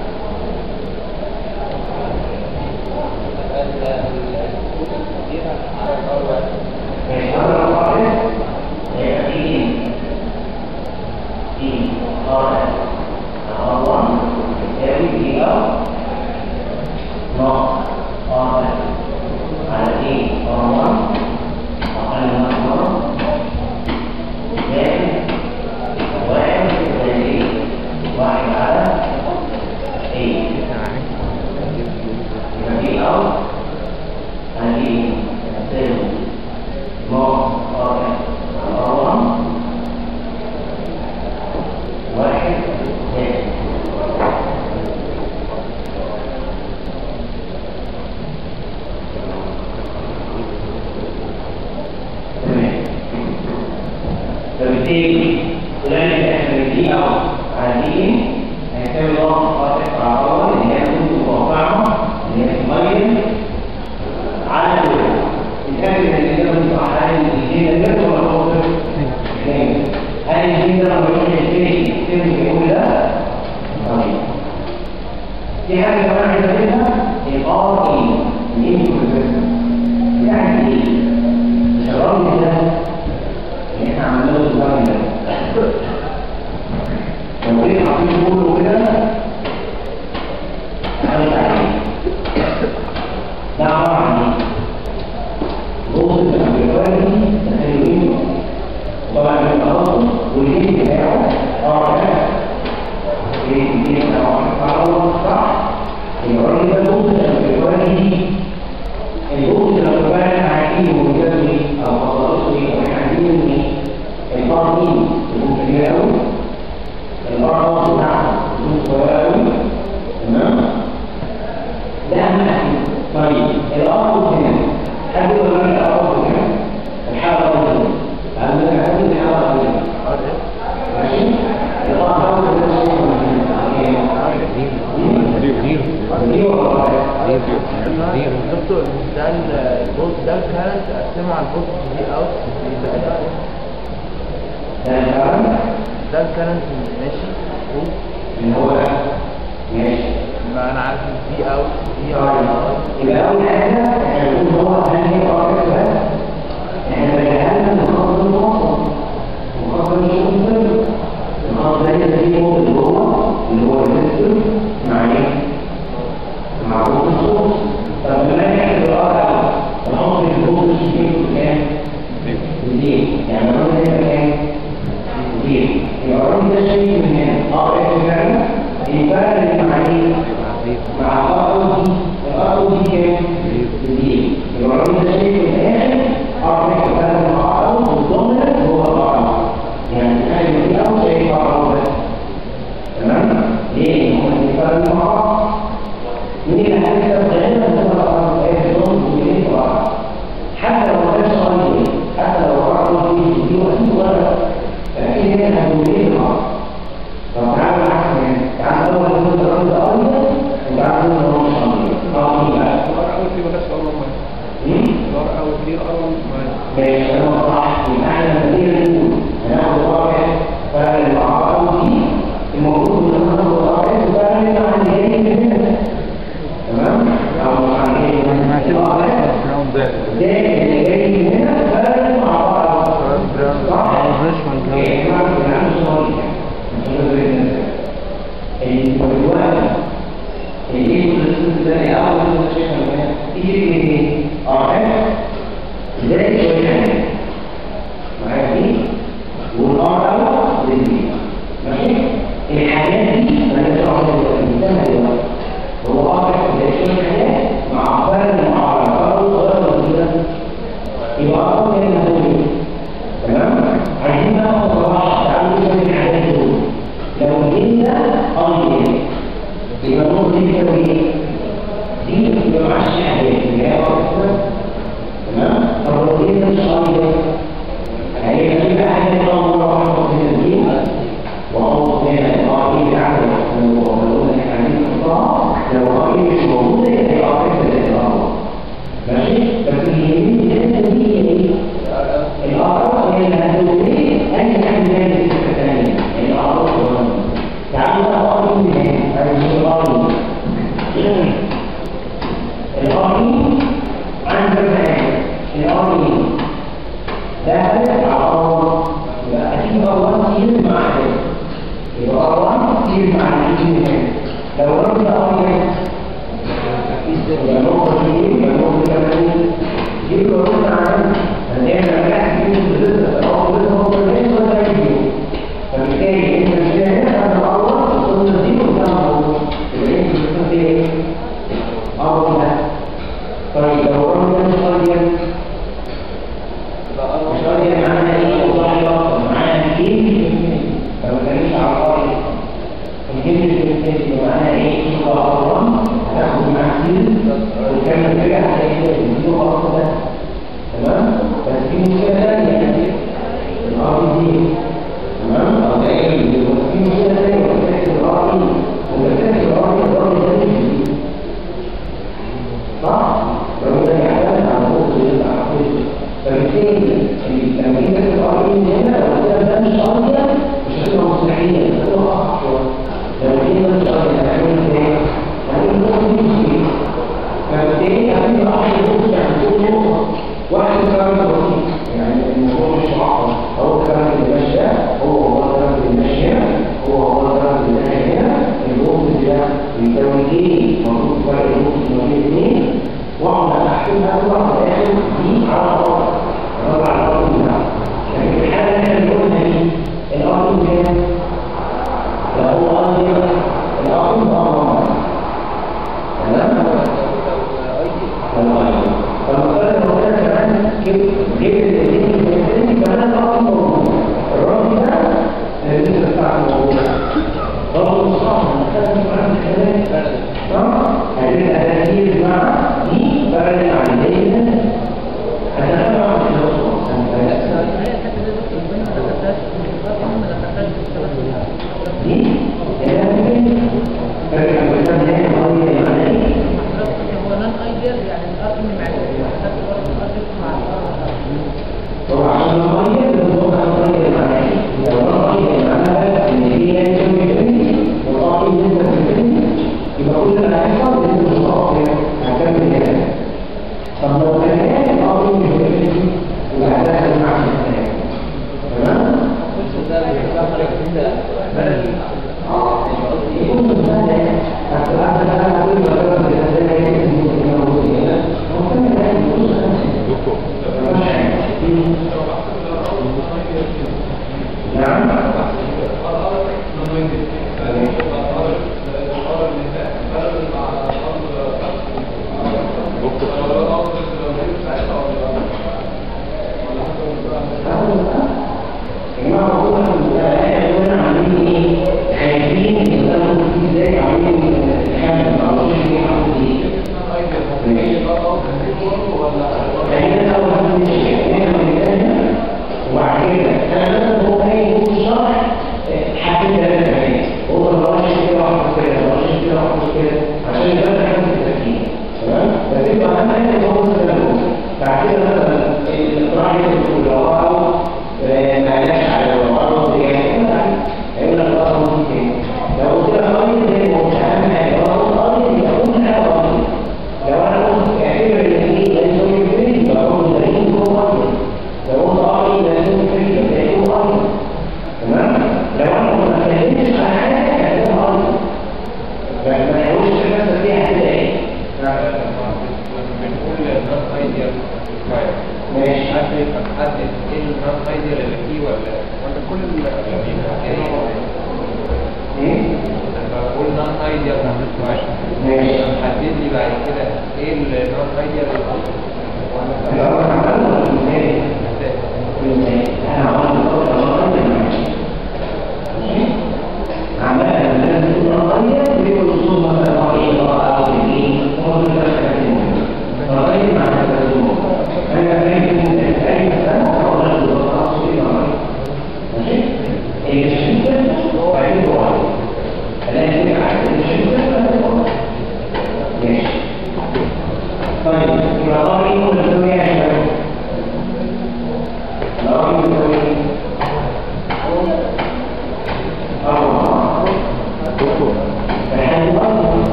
C: ال- ال- الفلوس كتيرة
B: بالتالي فلان احنا دي او على دي هيساوي ضغط قاطع على الاول اللي هي كنت متوقعه اللي هي تغير على الأول. نتأكد ان الإجابة دي صح هل الجين ده ولا هو جامد؟ هل الجين ده لما يروح يشتري يكتب يقول لا؟ طيب في حاجة كمان عايز أقولها الار اي الانتو يعني ايه؟ مش الراجل ده اللي احنا عملناه الراجل ده لو جيت حاطين كله كده هنرجع عليه ده عبارة عن ايه؟ جزء من الأمريكاني تخيلين طبعا من الأرض والجيل بتاعه اه الجيل بتاعه صح الراجل ده جزء من الأمريكاني الجزء اللي الأمريكاني عايزينه وجدني أو خطرته أو عايزينه الفار مين؟ يكون كبير أوي الفار بتاعه يكون صغير أوي تمام؟ ده أهم حاجة طيب الأرض هنا حد يقول لي الأرض هنا الحالة الأرض هل من هذه الحالة الأرض ماشي؟ الأرض هنا دي ولا
C: دكتور ده البوست ده الكارنت اقسمه على البوست دي اوت يبقى ده
B: ده الكلام
C: ده الكارنت ماشي
B: اللي هو ده ماشي
C: ما انا عارف دي اوت دي
B: طيب
C: اوت
B: يبقى أول حاجة احنا بنقول هو هل هي أرض بس احنا بنتكلم مخاطر المواطن مخاطر الشغل المخاطر هي اللي هو اللي هو اللي هو الريزستور مع ايه؟ مع ضغط الصوت طب لما نحسب الأرض نحط الضغط الشديد كام؟ زين يعني الرقم ده يبقى كام؟ زين يبقى الرقم ده شايف من هنا اه ايه فعلا الفرق اللي مع ايه؟ مع الأرض دي الأرض دي كام؟ زين يبقى الرقم ده شايف من الآخر اه ايه فعلا مع الأرض والضمن هو الأرض يعني الحاجة دي أول شايف مع الأرض بس تمام؟ ليه؟ هم بيتفرقوا مع بعض مين اللي هيكسب غالبا هو الأرض ايه الضمن ومين الأرض حتى لو ما كانش صغير حتى لو الأرض دي دي وقت صغير فأكيد هنا هتوليه الأرض طب تعالوا العكس هنا تعالوا أول نقول الأرض أرض وتعالوا نقول الأرض صغير أرض بقى
E: الورقة أول دي بلاش أول مرة
B: مم؟
E: الورقة أول دي أول مرة
B: ماشي أنا صح يبقى احنا لما نيجي نقول هناخد واحد فرق الأعراض دي المفروض إن احنا ناخد واحد فرق عن جاي من هنا تمام؟ أو عن جاي من هنا ده اللي جاي من هنا فرق مع بعض صح؟ إيه، ما في عنده صغير. مش هنقدر ننسى. الوقت اللي يجي الثاني أول ما شايفها من هنا يجي من ايه؟ اه ازاي شوية معايا دي والآر أول للدي ماشي الحاجات دي أنا مش عارف الإنسان دلوقتي هو آر زي شوية حاجات مع فرق مع فرق صغير كده يبقى أول كلمة هتقول تمام عايزين بقى صراحة تعالوا نشوف الحاجات دول لو جينا أنجل يبقى النقطة دي بتساوي إيه؟ دي يبقى معاش حاجات اللي هي أصلا تمام طب لو جينا مش أنجل هيبقى في بقى حاجة كده مرة واحدة هنا دي وأحط هنا الآر إي بتاعته لو قلنا إحنا عايزين نحطها لو الآر إي مش موجودة يبقى الآر إكس زائد الآر ماشي بس اللي يهمني الحتة دي هي إيه؟ الأعراض هي اللي هتولي أي حد من الفكرة الثانية الأعراض والغنم تعالوا بقى أعراض من هنا هذه الأعراض الأعراض عن زمان الأعراض ده هدف أعراض يبقى أكيد أعراض كتير مع هدف يبقى أعراض كتير مع الكتير هنا لو رمي أعراض يبقى نقطة دي يبقى نقطة كمان دي لو رمي عنها هنعمل ملاحظ في الجزء أو الجزء هو الجزء ولا يجيبه فبالتالي انت مش فاهم انا الاول وصلت دي وكان هو يبقى انت بتقول ايه؟ اول ده طيب لو قلنا مش قادر مش قادر معانا ايه وصاحبه معانا كيف لو كانش على الارض الجنس الاساسي معانا ايه؟ هو اول هتاخد معاه سيل وتكمل كده هتلاقي دي خلاص ده تمام بس في مشكله ثانيه الارض دي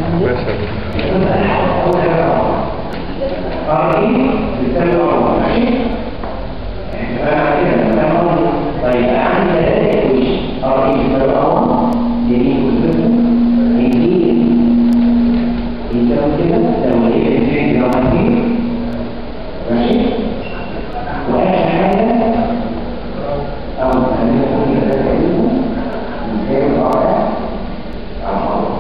D: ماشي
B: أول حاجة قريب بتسمى أول ماشي فأنا كده تمام طيب عندي ثلاثة وش قريب بتسمى أول يمين والبسم يمين يساوي كده لو هي الجين لو هتجيب ماشي وآخر حاجة أو خلينا نقول كده كده يساوي الرابع على الأرض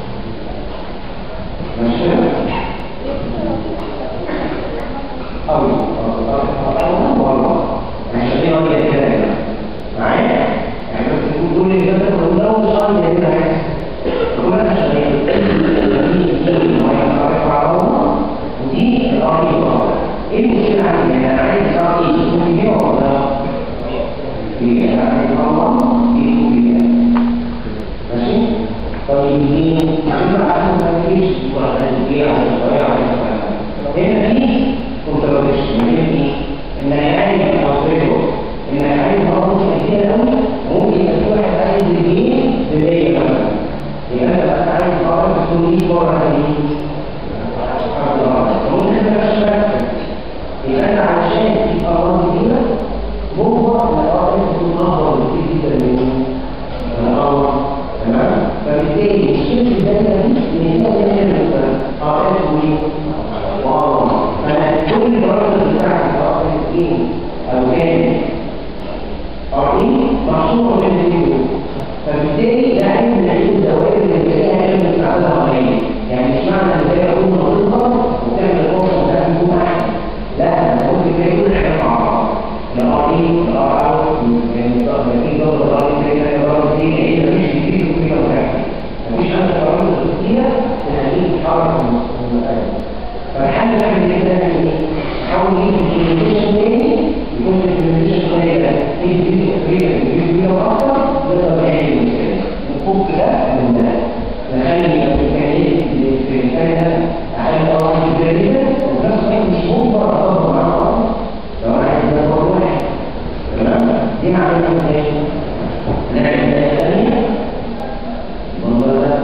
B: ماشي أو والله ماشي دي قضية كده معايا يعني بس نقول لي كده لو مش قضية كده كل ده شغال ودي القضية ايه المشكلة عندي انا عايز اعطي يكون فيها ولا في انا عايز الله يكون فيها ماشي طيب مين عندنا عشان ما فيش ولا نبيع ولا نضيع هنا في كونتراديكشن هنا في ان انا عايز اوصله ان انا عايز اعرف كتير قوي ممكن يبقى في واحد عايز يجيب ب 100 مثلا يبقى انت بقى عايز تعرف تقول لي بره هذه ممكن تبقى شبكه يبقى انت علشان تبقى ارض كبيره جوه الارض تكون افضل بكتير جدا من الارض تمام فبالتالي الشرك الداخلي دي من هنا مثلا قاعده وليه واو فانا كل الدراسه بتاعتي سواء كانت ايه او كانت ارضي محصوره بين الاثنين فبالتالي ده علم من علم الدوائر اللي بتلاقيها علم بتستعملها قليل يعني مش معنى ان هي تكون نظيفه وتعمل فرصه وتعمل يكون احسن لا انا ممكن تلاقي كل حاجه مع بعض الارضي الارض يعني في دور الارض كده الارض دي هي مفيش كتير وفيها واحد مفيش عندك قرارات كتيره تخليك تتحرك من المكان فالحل اللي احنا بنعمله ده ايه؟ نحاول نجيب الكوميونيكيشن تاني يكون الكوميونيكيشن قليله تيجي تيجي تقريبا تجيب فيها اكتر نقدر نعمل المشكله نفك ده من ده نخلي الامكانيات اللي في المكان ده عشان اول جديده وفي نفس الوقت مش مجبر اطبق مع بعض لو انا عايز ده كل واحد تمام دي معناها ايه؟ نعمل ده ثانيه الموضوع ده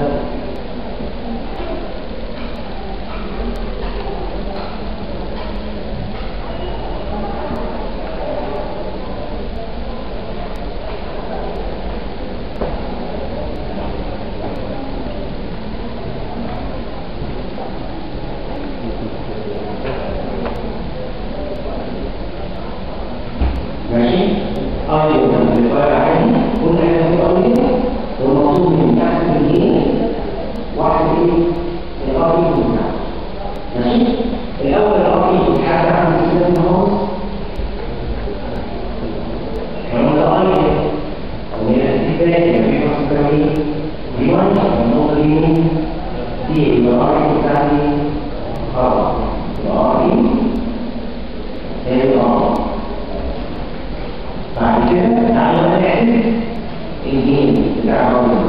B: ماشي أيضا بالطريقة عادي كل حاجة في أولية والمطلوب من تحت الجين واحد إيه الأرضي من تحت ماشي الأول الأرضي حاجة عن السيدة خالص كمان الأرضي ومن الاستفادة في مصر التمرين دي واحد النقطة دي مين؟ دي الأرضي بتاعتي خلاص الأرضي هي الأرضي بعد كده تعالى نحسب الجين بتاع الرمل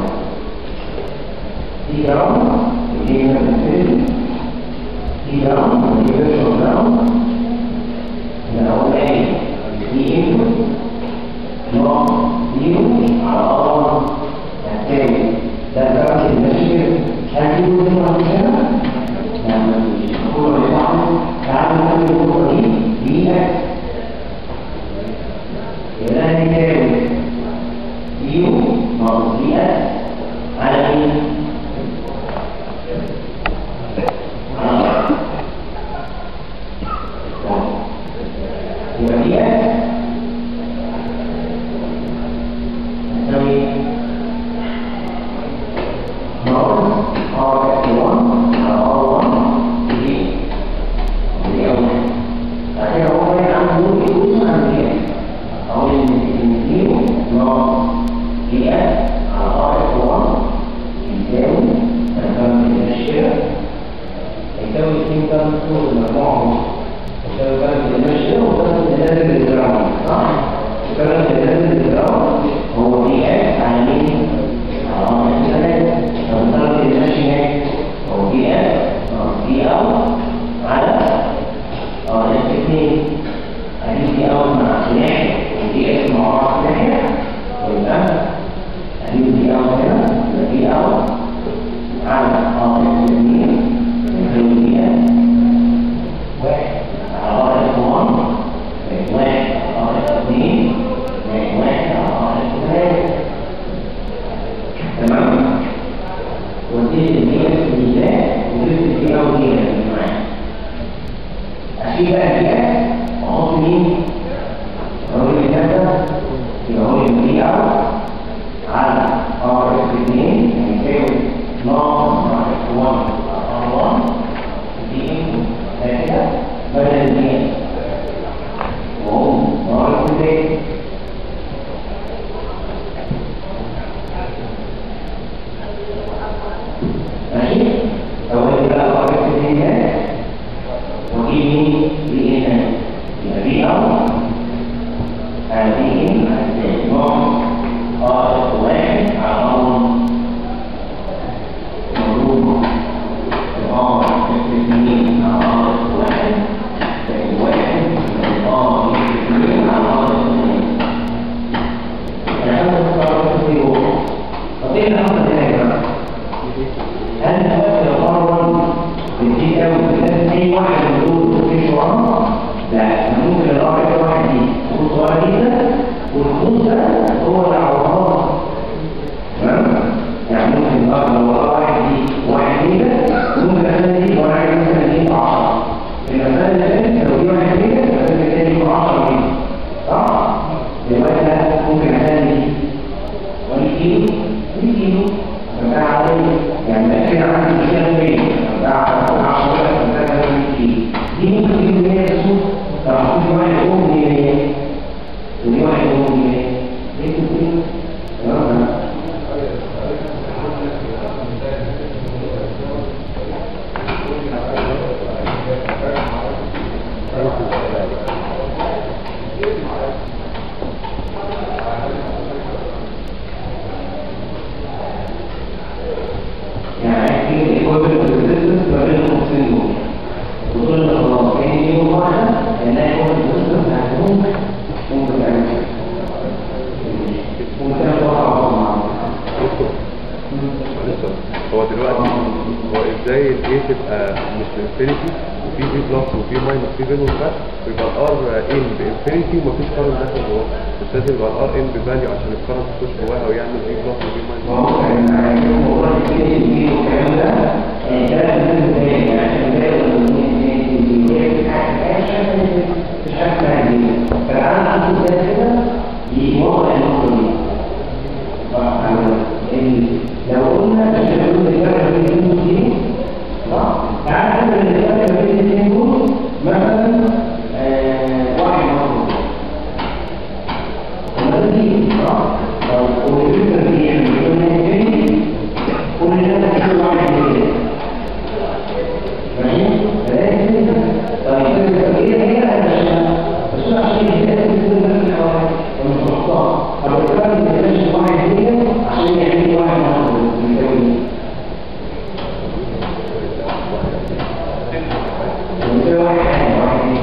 B: دي جرام ودي مثل دي جرام ودي فيرشن جرام ده اول حاجه دي انتو نوع ديو على ار هتساوي ده الجرام المشير هل دي جزء من الرسالة؟ لا مفيش هو اللي تعالى نعمل النقطه دي دي اكس يبقى هنساوي يو ناقص دي اس على مين؟ على يبقى دي اس تساوي ناقص ار اكس 1 على ار 1 دي دي اول بعد كده هو هنا عنده نور يكون عنده دي اس أو الزيرو ناقص دي اس على ار اكس 1 يساوي الكم المشيرة يساوي سين كم طول المجموعة يساوي كم المشيرة وكم النازل الجرام صح؟ كم النازل الجرام هو دي اس على مين؟ على ار اكس 3 طب كم المشي هنا هو دي اس ناقص دي او على ار اكس 2 هجيب دي اول مع ناحية ودي اس مع بعض ناحية ويبقى هجيب دي اول هنا يبقى دي اول على اه ان اس واجيب مين بي ان اس يبقى بي او هذه نوع ار واحد على ار مضروب ار اثنين على ار واحد زائد واحد ار اثنين على ار اثنين يعني هذا الصراحة في روح طب ايه اللي حصل هنا يا جماعة؟ هل نفس القرار بتجيب قوي لازم اي واحد من دول في شعار؟ لا ممكن الرابع في واحد دي يكون صغير جدا والخطوط ده هو اللي عوضها تمام؟ يعني ممكن الأرض لو وراه واحد دي واحد كده ممكن أخلي دي وانا عايز مثلا دي ب 10 المسألة اللي فاتت لو دي واحد كده لازم التاني يكون 10 كده صح؟ دلوقتي لا ممكن أخلي دي 1 كيلو 2 كيلو فده عليه يعني بقى كده عندي مشكلة فين؟ فده 10 فده 100 كيلو دي ممكن تجيب 100 بسوط لو حطيت واحد يقوم دي 100 ودي واحد يقوم دي 100 دي كتير تمام يعني عايزين equivalent resistance ما بين الخمسين دول وصلنا خلاص كان يوم واحد هنلاقي equivalent resistance هتكون ممكن تعمل كده ممكن ناخد واحد على بعض
D: معلش هو دلوقتي هو ازاي الايه تبقى مش انفينيتي وفي في بلس وفي ماينس في بينهم فرق ويبقى الار ان بانفينيتي ومفيش كارنت داخل جواه مش لازم يبقى الار ان بفاليو عشان الكارنت يخش جواها ويعمل في بلس وفي ماينس
B: ممكن عايزين موضوع الكليه دي والكلام ده يعني ده لازم تاني عشان ده مش عارف يعني فالعالم عنده ده كده يوضع النقطه دي لو قلنا مش هنقول الفرق بين الاثنين دي صح؟ تعال نقول الفرق بين الاثنين دول مثلا آه، واحد مصروف والذي والفكرة دي يعني كل ده كل واحد كده ماشي؟ فلازم طيب الفكرة هي عشان بس عشان يهتم بكل الناس اللي حواليك ومش مختار طب الفكرة ما تبقاش واحد كده عشان يعمل واحد مصروف يساوي يساوي واحد حاجة واحد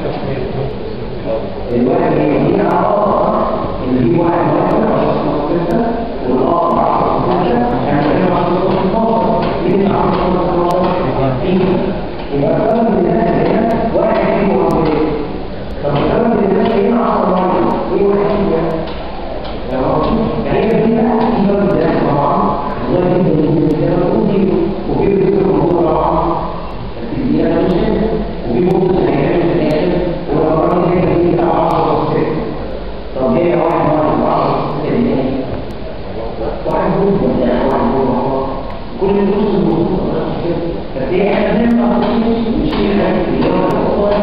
B: الواحد يجي عطاء اللي فيه واحد واحد عشان ستة والآخر عشرة ستة يعني كده عشرة ستة ليه عشرة ستة يبقى سبب الناس هنا واحد فيه واحد طب سبب الناس هنا عشرة واحد ايه واحد فيه يعني هي دي بقى في سبب الناس طبعا الله يجيب زي ما تقول دي وفي بيقولوا الموضوع طبعا بس دي انا مش وفي موضوع هيعمل في الاخر ولو الراجل هي دي بتاع 10 ستة طب هي واحد واحد 10 ستة دي واحد جول ولا واحد جول كل النص الموضوع بس هي احنا بنعمل مش هي حاجه اللي هو الموضوع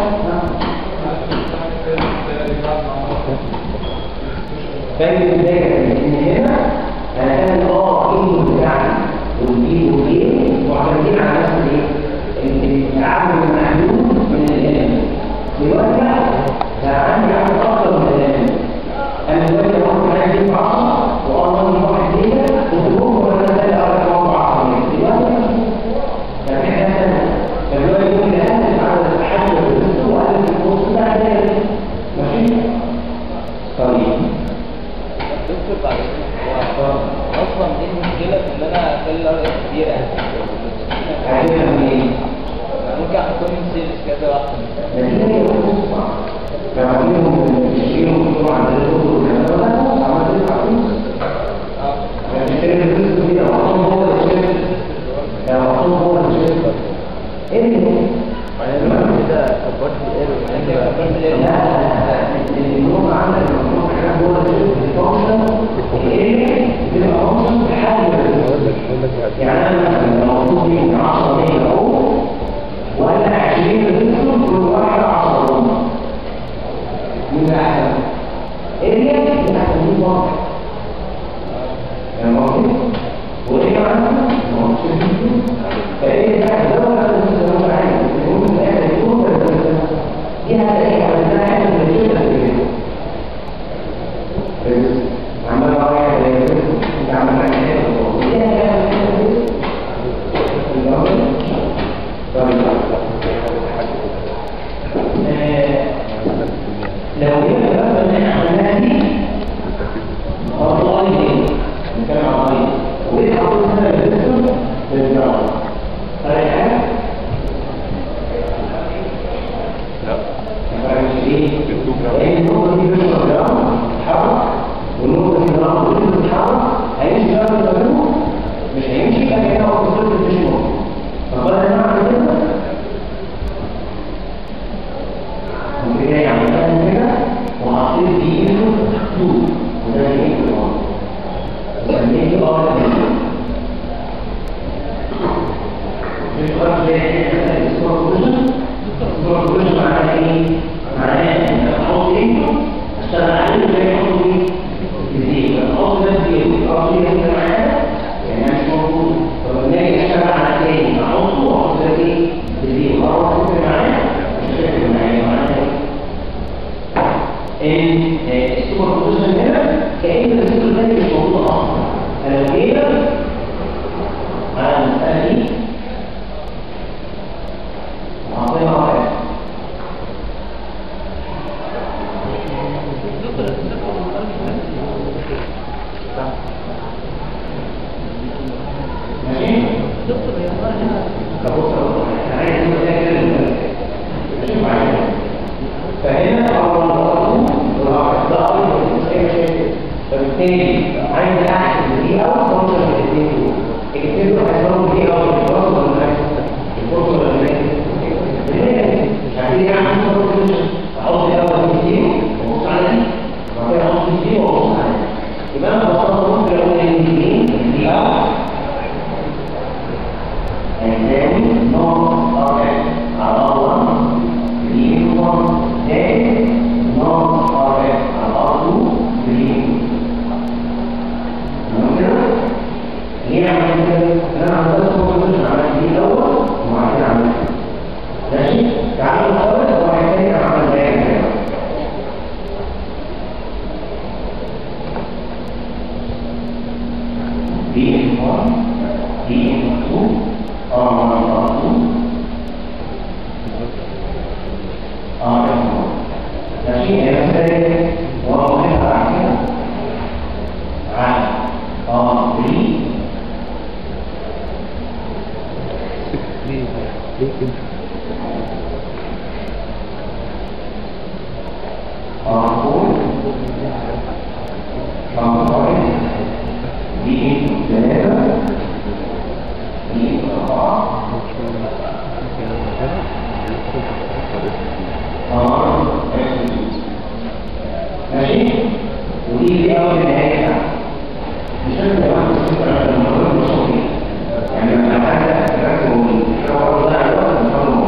B: فاهم ازاي ان هنا انا كان اه ايه بتاعي والايه والايه وعمالين على نفس الايه التعامل المحدود من الالم دلوقتي بقى بقى عندي عدد اكتر من الالم انا دلوقتي لو كنت عايز اجيب 10 والله واحد ليا وتقوم ولا ده اللي اقدر اجاوب 10 دلوقتي ففي حاجه ثانيه فدلوقتي ممكن اقلل عدد التحكم في الرزق واقلل في النص ده ده ماشي طيب
C: دكتور بعد هو اصلا دي المشكله في ان انا اخلي الار اس كبيره يعني
B: عايزها منين؟
C: ممكن احطهم من سيريس كده واحده
B: لكن هي القصة لما فيهم يشيلوا كتير عن الدكتور والكلام ده لا عملت تدفع فلوس يعني تشتري الفلوس دي لو حطهم هو اللي يشتري لو حطهم هو اللي يشتري ايه اللي
C: كده كبرت الايرور
B: لا النور عندك المفروض حاجة هو اللي يشتري فانكشن ايه بتبقى فانكشن في حاجة يعني انا مثلا لو مطلوب مني 10 ميجا اهو ولا 20 ريزستور كل واحد 10 رمز مين بقى احسن؟ ايه اللي احسن من واحد فاهم قصدي؟ وايه معنى؟ ما هو مش فاهم. فايه بقى ده ولا ده اللي هو عايز السؤال زي مثلا السوبرفيجن السوبرفيجن معناه ايه؟ معناه ان احط ايه؟ اشتغل عليه زي ما احط ايه؟ يزيد احط نفسي احط ايه معايا يعني انا مش موجود طب لما اجي اشتغل على تاني احطه واحط ده ايه؟ يزيد اروح افكر معايا مش فاكر معايا معناه ان السوبر بوزيشن هنا كأن الريسيبر الثاني مش موجود اصلا فلو جينا على المسألة دي وعطينا واحد ماشي؟ طب بص انا عايز ماشي معايا فهنا أول مرة الضغط فبالتالي عايز أحسب دي أول فرصة من الاثنين دول اكتب له حسابه دي أول فرصة من الفرصة من الاثنين عشان كده أعمل فرصة أحط دي أول دي زيرو وأبص على دي وبعد كده أحط دي زيرو وأبص على دي يبقى أنا ببساطة ممكن أقول إن دي دي أول and then no okay على one leave one then no okay على two leave ممكن ليه عملت كده؟ انا عملت كومبوزيشن عملت دي الاول وبعدين عملت ماشي تعالوا نقول واحد تاني عمل زي كده دي 1 دي 2 اه 2 اه ماشي هنا مثلا واضح على كده على اه 3
D: ليه ليه كده
B: اه 4 اه 5 دي 3 دي 4 اه ماشي ودي دي اول نهايه بتاعتها. مش لازم تبقى عندك فكره عن الموضوع مش طبيعي يعني لما حد تركز الحوار ده على الوقت مش هو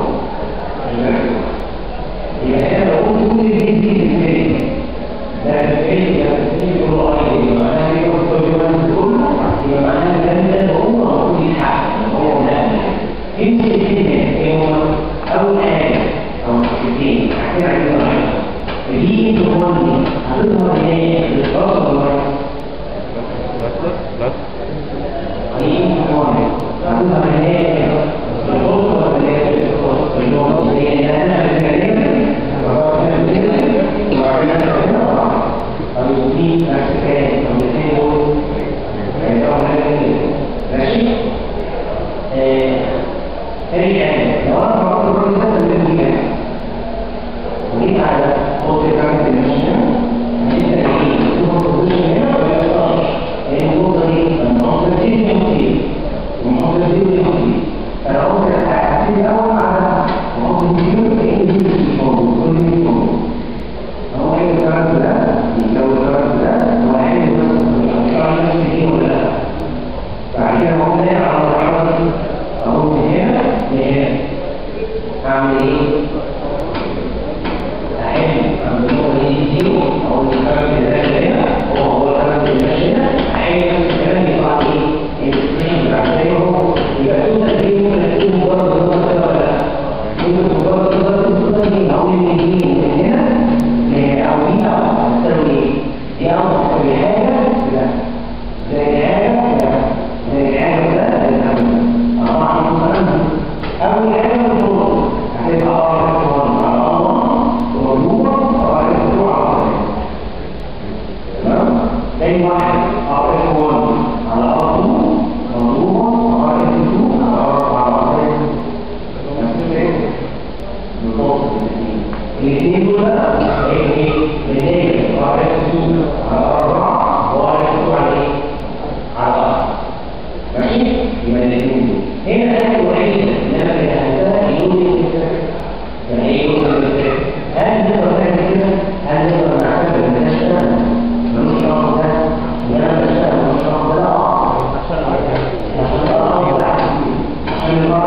B: يبقى انا لو قلت كل دي دي بالتالي ده بالتالي ده بالتالي كله قريب يبقى معناها ايه كل كل كله يبقى معناها الكلام ده هو المفروض يتحقق هو لا امسك الدنيا ايه هو اول حاجه او حاجتين حاجتين عايزين نعملها دي انت هو اللي هتظهر هي الفرصه ولا
D: بس بس
B: ودي على اوضه الكاميرا المشيه انت ايه تكون بوزيشن هنا ولا تقدرش لان النقطه دي النقطه دي ممكن والنقطه دي ممكن فانا قلت هبتدي الاول على النقطه دي كان دي مش موجود كل دي موجود هو ايه الكلام ده لو الكلام ده هو حلو بس مش عارف نفس دي ولا لا بعد كده قلنا على الحركه اهو من هنا لهنا اعمل ايه؟ أحب أن يكون يجي أو الكلام اللي هنا هو هو الكلام اللي هنا أحب أن الكلام يطلع إيه؟ السكرين بتاع زي ما هو يبقى توصل دي ممكن تكون مجرد نقطة كده ولا لا؟ ممكن مجرد نقطة توصل دي أو من دي من هنا أو دي أو تساوي إيه؟ دي أو تساوي حاجة لا زي حاجة لا زي حاجة لا لا طبعا مثلا أول حاجة الفوق هتبقى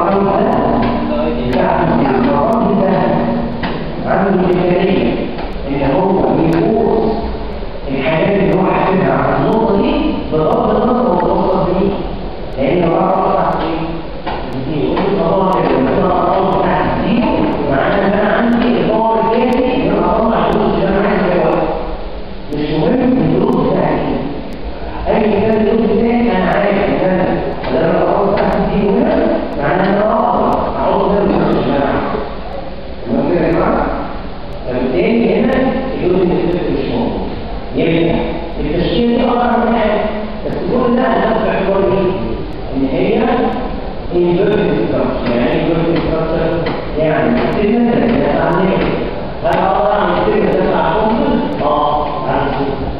B: الواحد ده يعني المرض ده عنده الإمكانية إن هو يفوز الحاجات اللي هو حاسبها على النقطة دي بغض النظر هو توصل لإيه؟ لأن هو راح إيه؟ دي طبعا لما أنا أطلع تحت دي معناها إن أنا عندي الباور الكافي إن أنا أطلع الفلوس اللي أنا عايزها دلوقتي مش مهم الفلوس بتاعتي أي كان الفلوس بتاعي أنا عارف إن أنا لما أطلع تحت دي هنا معناها إن أنا أقدر أحط ده الفلوس اللي أنا عايزها تمام كده يا جماعة؟ فبالتالي هنا الجزء الاساسي مش موجود يبقى التشكيل دي اقرب من حاجه بس كل ده هناخد في اعتبار ايه؟ ان هي inverted structure يعني ايه inverted structure؟ يعني السيجنال اللي هتعمل هل اقدر اعمل السيجنال تطلع كونسل؟ اه على السيجنال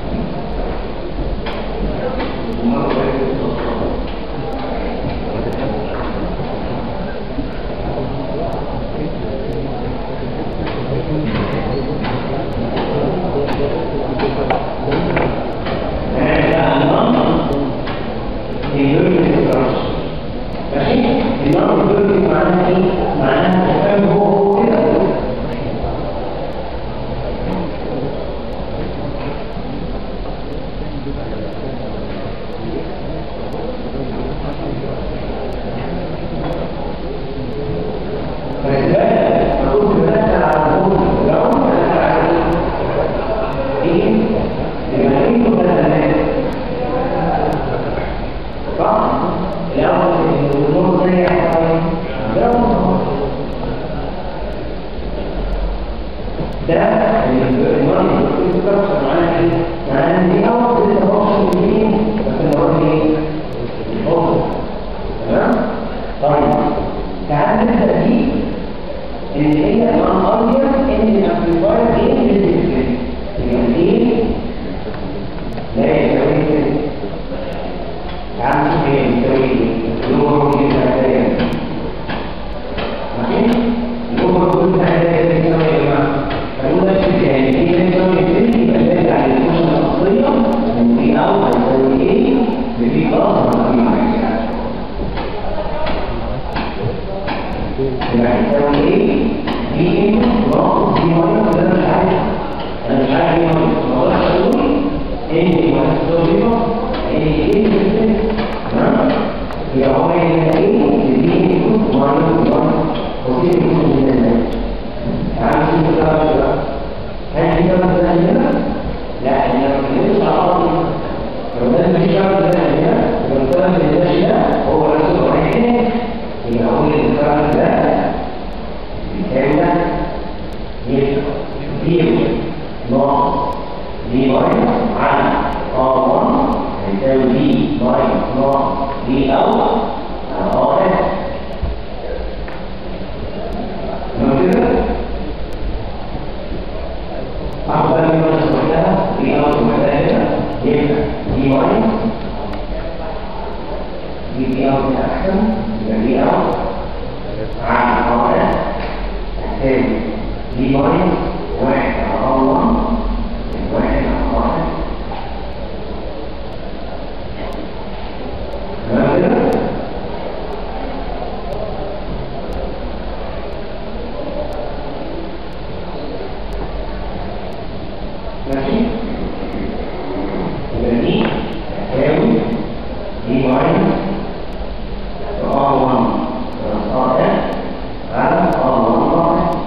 B: صح؟ الأول الأمور زي حوالي ده ده المرض الستركشر معناها ايه؟ معناها ان دي اول لسه بوصل لمين بس المرض ايه؟ الفضل تمام؟ طيب تعال نبدا دي ان هي نون ارجر ان الامبليفاير ايه بالديسبلي يعني ايه؟ لا يساوي كده تعال نشوف ايه يساوي الامور دي ازاي ماشي؟ الامور كلها ازاي يساوي يا جماعه؟ فنقول نفس الكلام في يساوي الفيلم يبقى نرجع للفانكشن الاصليه ان في او هيساوي ايه؟ بفي بلس ولا في ماينس يبقى هيساوي ايه؟ دي ان ناقص دي ماينس ده انا مش عارف انا مش عارف ايه ماينس ما اقدرش اقول ان دي ماينس تساوي صفر ان ايه بالنسبه تمام؟ يبقى هو هنا ايه؟ دي ان ماينس 1 وسي يكون من الناس تعالوا نشوف الكلام ده هل في كلام ده هنا؟ لا احنا ما بنتكلمش على بعض لو ده مفيش كلام ده هنا يبقى الكلام اللي ده ده هو نفسه صحيح يبقى اقول الكلام ده بيساوي ده يبقى زيرو ناقص دي ماينس على ار 1 هيساوي دي ماينس ناقص دي او على ار اس تمام كده؟ أخذ بالي من وحدها دي أول وحدها هنا يبقى دي ماينس دي دي أول أحسن يبقى دي أول على ار تساوي دي ماينس واحد على ار 1 واحد على ار تمام كده؟ ماشي يبقى دي تساوي دي ماينس ار 1 بلس ار اس على ار 1 ار اس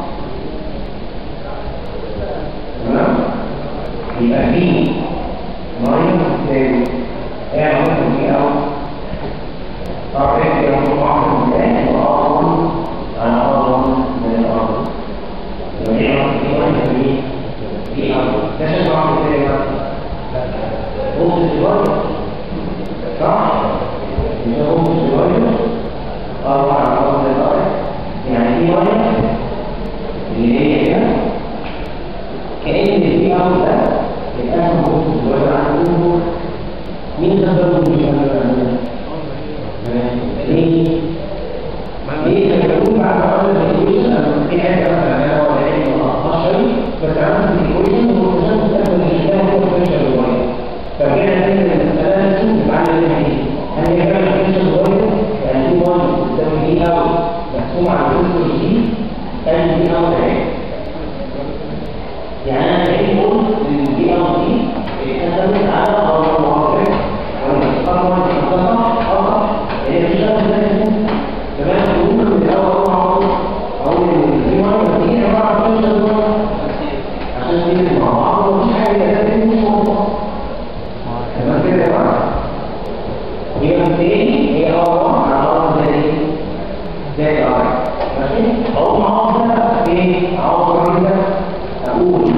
B: تمام يبقى دي ماينس تساوي ايه عملت دي او ار اس يبقى مضاعف من ده وار 1 على ار 1 من الار يبقى دي عملت دي ماينس دي دي ار ده شكله عامل ازاي بقى؟ بص شويه صح؟ مش بص شويه اربع على اربع الارض يعني دي ميه اللي هي هنا كأن اللي ار ده الاسهم بص شويه عنده مين ده برضه مش عارف ليه؟ ليه تكلمون بعد عمل الايكويشن انا في حاجه مثلا انا ولا ايه ما اقدرش بس عملت الايكويشن واكتشفت الاول ان ده هو الفيشن الوايد فرجعنا تاني للمساله نشوف بعد اللي هي هل هي فعلا الفيشن الوايد يعني دي 1 تساوي دي او مقسوم على الجزء دي كان دي أو ده يعني أنا بقيت قلت إن دي أو دي اتكلمت على أو المعرفة والمستقبل والمستقبل فقط هي مش شرط لازم كمان تقول من الأول أو أو دي مرة دي عبارة عن كل عشان دي مع بعض ومش حاجة لازم مش موضوع تمام كده يا جماعة يبقى تاني هي أول على أرض زي زي الأرض ماشي أو معاهم بقى إيه عاوز الراجل ده أقول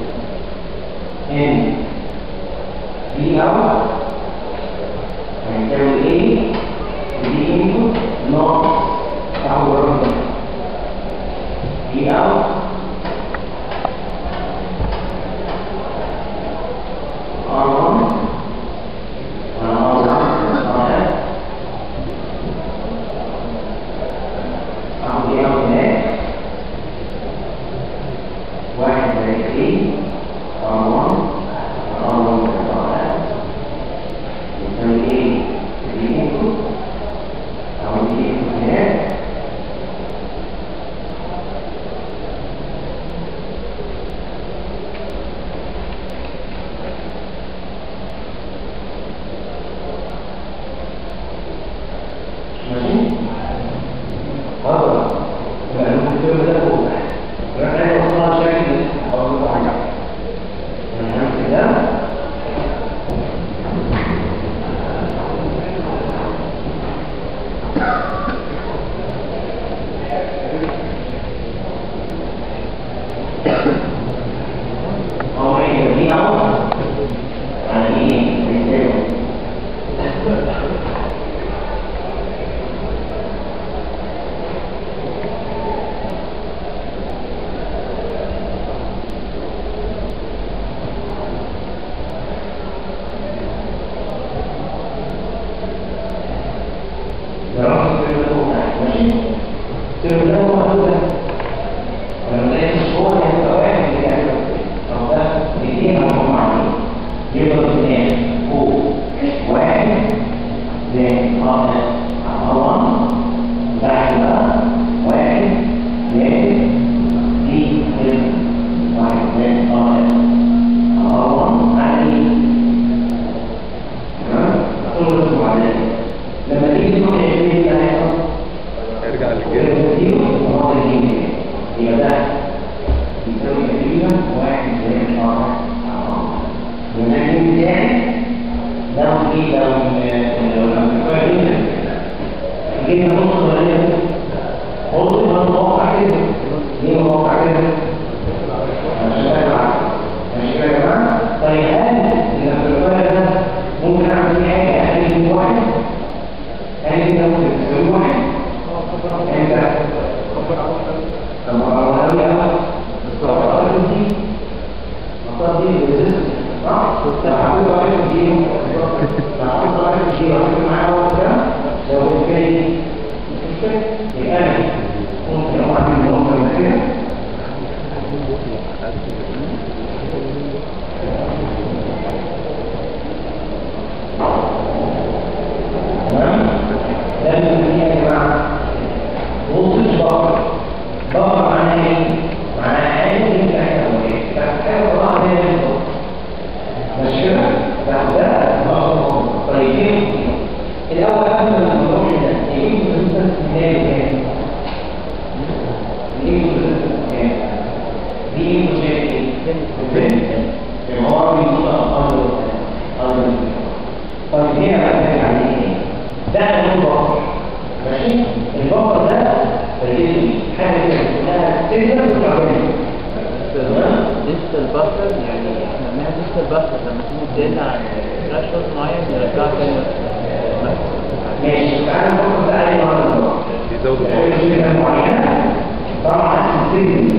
B: إن دي أول هيساوي إيه دي إنتو ناقص أو الراجل ده دي أول R1
D: ارجع للجهاز
B: طيب هل الأمبليفاير ده ممكن أعمل فيه حاجة أقل من واحد؟ هل أنت ممكن تسوي واحد؟ أنت طب أولوية أول الصلاة دي الصلاة دي resistance، صح؟ طب هقول واحد دي طب هحط واحد دي وأحط معاه واحد ده لو بالتالي مش مشكلة يبقى أنا ممكن أعمل منهم كده تمام؟ لازم دي يا جماعة وصل بقر بقر معناها ايه؟ معناها حاجة انت هتعمل حاجة طبعا زي الصوت مش كده؟ ده ده بقر طيب ايه؟ الأول قبل ما نروح ده ايه الريزستنس بتاعي كام؟ ايه الريزستنس كام؟ دي ايه مشاكل؟ لما هو بيقول أقل أقل طيب هنا بقى بنتكلم عن ايه؟ ده هنقول بقر ماشي؟ البقر ده فدي حاجه كده اسمها سيلر وكاربونيك تمام؟
C: ديجيتال بافر يعني احنا بنعمل ديجيتال بافر لما تيجي تزيد عن ثريشولد معين نرجعها تاني
B: ماشي تعالى نفكر بقى عليه مره
D: بيزود
B: يعني
D: الباور
B: في كده معينه طبعا السيلر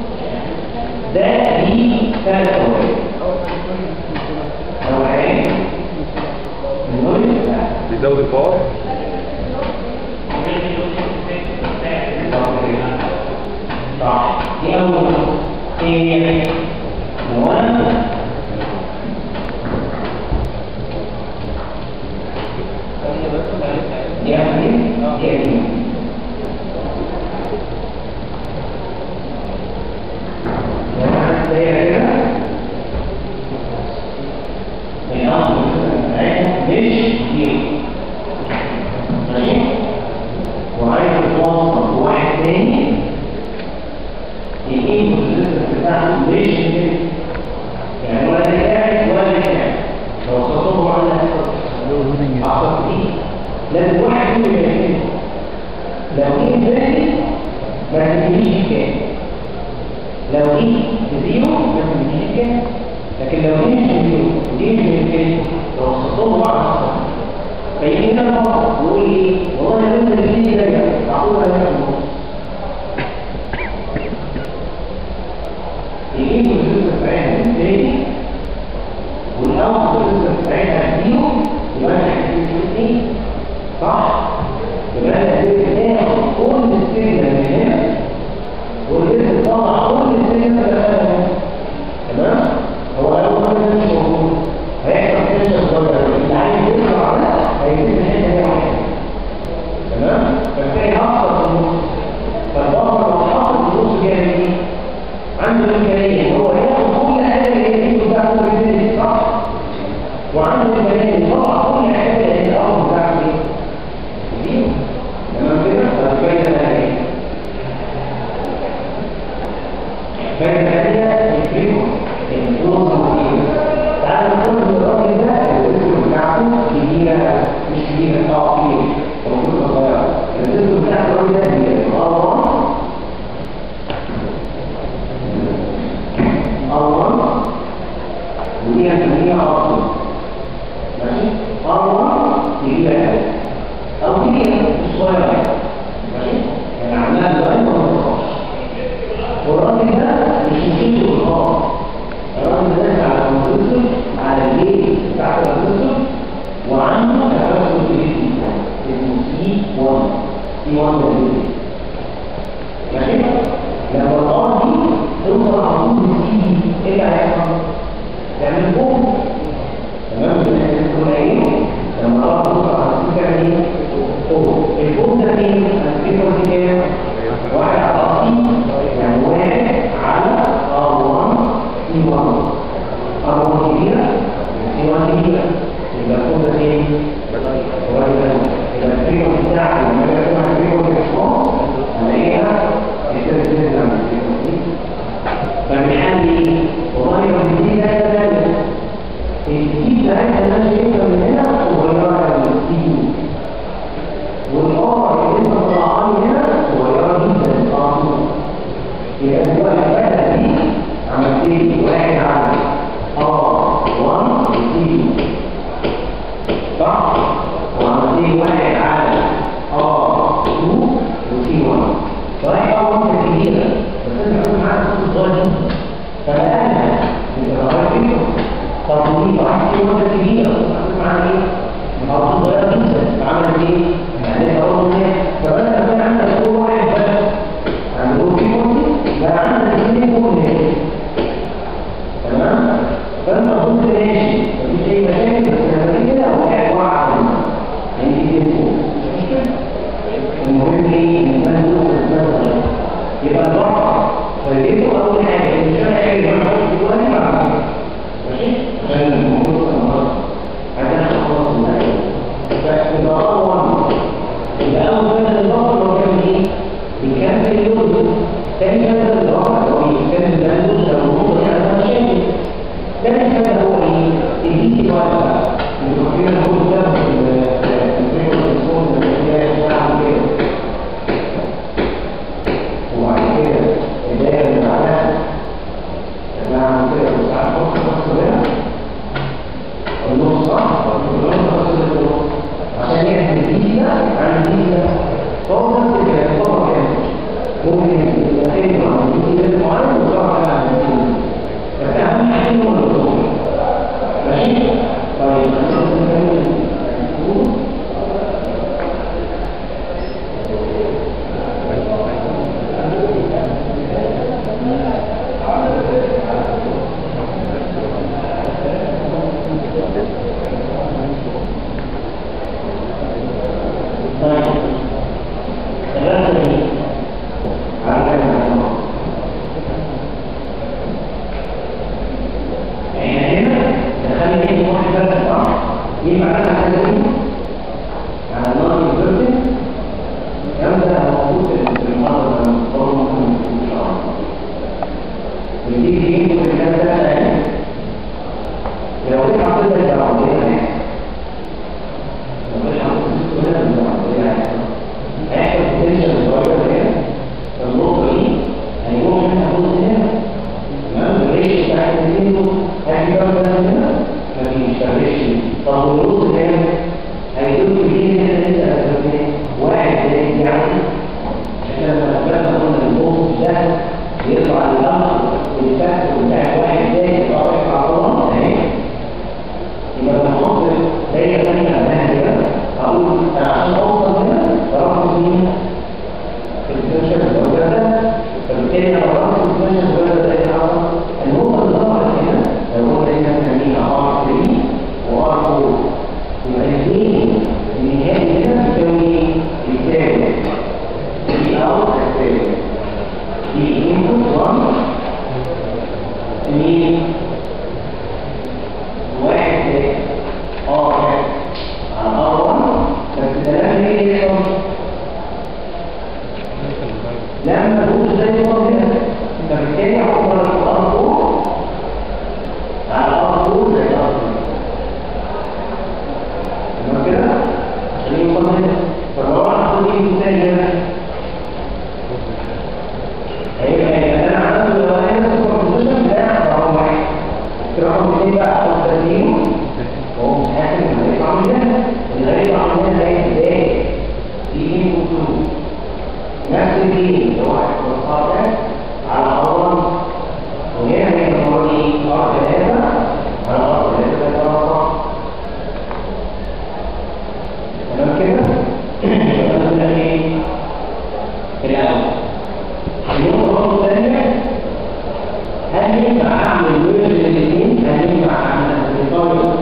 B: ده دي ثلاث فوائد نوعين النوع
D: بيزود الباور
B: صح دي أول هي نوع دي أول دي أول بتاعته مش كده يعني ولا ده قاعد ولا ده قاعد لو خططوا بعض الناس أعصاب إيه لازم واحد فيهم يبقى كده لو إيه ثاني ما تجيش كام لو إيه زيرو ما تجيش كام لكن لو إيه مش زيرو دي مش من كام لو خططوا بعض الناس فيجي هنا المرة يقول ايه والله انا كنت بجيب زيك معقول ولا لا يجيب الفلوس بتاعتها من تاني والاول الفلوس بتاعتها زيرو يبقى انا هجيب فلوس ايه صح يبقى انا هجيب تاخد كل السنه من هنا ولازم تطلع كل السنه من هنا تمام هو لو ما كانش موجود هيحصل كده صغير اللي عايز يطلع ده هيجيب الحته دي واحده تمام فبالتالي هحصل في النص فالبقر لو حصل في النص كده ايه عنده الامكانيه ان هو ياخد كل حاجه اللي هي بتاعته بالبيت صح وعنده الامكانيه ان يطلع كل حاجه اللي هي الارض بتاعته ايه زيرو تمام كده فالفايده ده ايه الفايده الثانيه الفريكونسي الفريكونسي تعالوا نقول ان الراجل ده الريسك بتاعته كبيره مش كبيره اه كبيره المفروض صغيره الريسك بتاع الراجل ده كبير اه اه ودي هنسميها ار ماشي ار كبيره او كبيره مش صغيره ماشي يعني عملها دلوقتي ما تخافش والراجل ده مش مشكلته الخاص الراجل ده على الكمبيوتر على البيت بتاع الكمبيوتر وعنده تفاصيل كبيرة اسمه سي 1 سي 1 ده البيت ماشي لما الار دي توصل على طول للسي دي ايه اللي هيحصل؟ تعمل بوم تمام كنا ايه؟ لما الار توصل على السي تعمل ايه؟ بوم البوم ده فين؟ الفريكونسي كام؟ واحد على سي يعني واحد على ار 1 سي 1 ار 1 كبيرة سي 1 كبيرة يبقى الكود ده فين؟ يبقى الفريكونسي بتاعته لما يبقى اسمها الفريكونسي ريسبونس هنلاقيها الثالث نزل عن الفريكونسي فبنحل ايه؟ والله لو الجديد ده ثالث الجديد ده احنا ماشي شايفها من هنا صغيرة من السي والار اللي انت طلعها لي هنا صغيرة جدا اه يبقى دلوقتي الفرقة دي عملت ايه؟ واحد على ار 1 سي صح؟ وعملت ايه؟ واحد على ار 2 وسي 1 صحيح ار 1 كانت كبيرة بس انت هتكون معاك صوت صغير جدا فبقالها يبقى غير فيهم طب ودي واحد سي 1 كانت كبيرة هتكون معاك ايه؟ صوت صغير جدا فعملت ايه؟ يعني برضه ايه؟ فبدل ما كان عندك صوت واحد بس عندهم فيكونسي بقى عندك اثنين كل تمام فانت قلت ماشي مفيش اي مشاكل بس لما تيجي كده واحد واحد يعني دي تنفوق مش كده المهم ايه ان الناس دول تتنظر يبقى البقره فايدته اول حاجه ان مش انا حاجه جنب جواها مع ماشي عشان المفروض تنظر عشان خلاص الموضوع فيبقى اول يبقى اول مثلا البقره هو كان ايه بيكمل اللود تاني مثلا البقره هو بيكمل ده اللود لو النقطه دي عندها مشاكل ثالث حاجه هو ايه الدي تي واي اللي فاكرين هو ده وبعد كده الدايره اللي بعدها تبقى كده وساعات نص نص ده النص صح النص نص عشان يحمل الدي ده عن الدي ده فهو نفس الكلام هو كده ممكن يتخيل عن الدي ده معين وصار على الدي بس اهم حاجه هو الوصول ماشي طيب نكمل طيب ثلاثة دي على كلمة احنا هنا دخلنا ايه واحد بس صح البوزيشن الموجودة فبالتالي لو رحت البوزيشن الموجودة ده يتعرض النقطة اللي ظهرت هنا لو هو دايما بنسميها R3 و R4 يبقى الاثنين النهائي هنا بيساوي بيساوي دي اوت هتساوي دي انبوت 1 2 واحد اه على ار 1 بس ده لازم ايه يحصل لما تقول زي ما هو كده فبالتالي عمر الار 4 على ار 4 زي ار 2 تمام كده عشان يوصل هنا فلو انا هاخد ايه تاني هنا هيبقى انا عملت لو انا في البوزيشن ده رقم واحد رقم اثنين بقى احط تسليم وهو متاكد انه هيطلع من هنا اللي هيطلع من هنا هيبقى ازاي؟ دي انبوت 2 نفس الجيل اللي هو هيتوصل ده على اول وهنا هيبقى المره دي ار 3 على ار 3 3 تمام كده؟ يبقى قلنا ايه؟ الاول النقطه برضه الثانيه هل ينفع اعمل ويرد للاثنين؟ هل ينفع اعمل ريكارد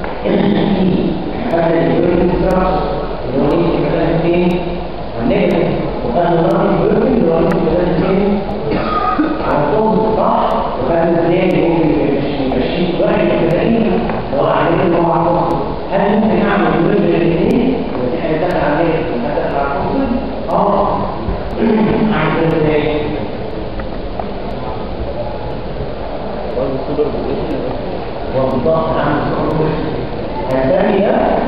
B: هذا الويرد ستراكشر اللي هو يجي مثلا فين؟ والنيجاتيف وكان الرقم الويرد اللي هو يجي مثلا فين؟ على الفوز صح؟ وكان ازاي ممكن يمشي واحد كذلك سواء عليه اللي هو على الفوز هل ممكن اعمل ويرد للاثنين؟ بس احنا دخل عليه ودخل على الفوز؟ اه اعمل كده ازاي؟ والضغط عن الخروج الثانية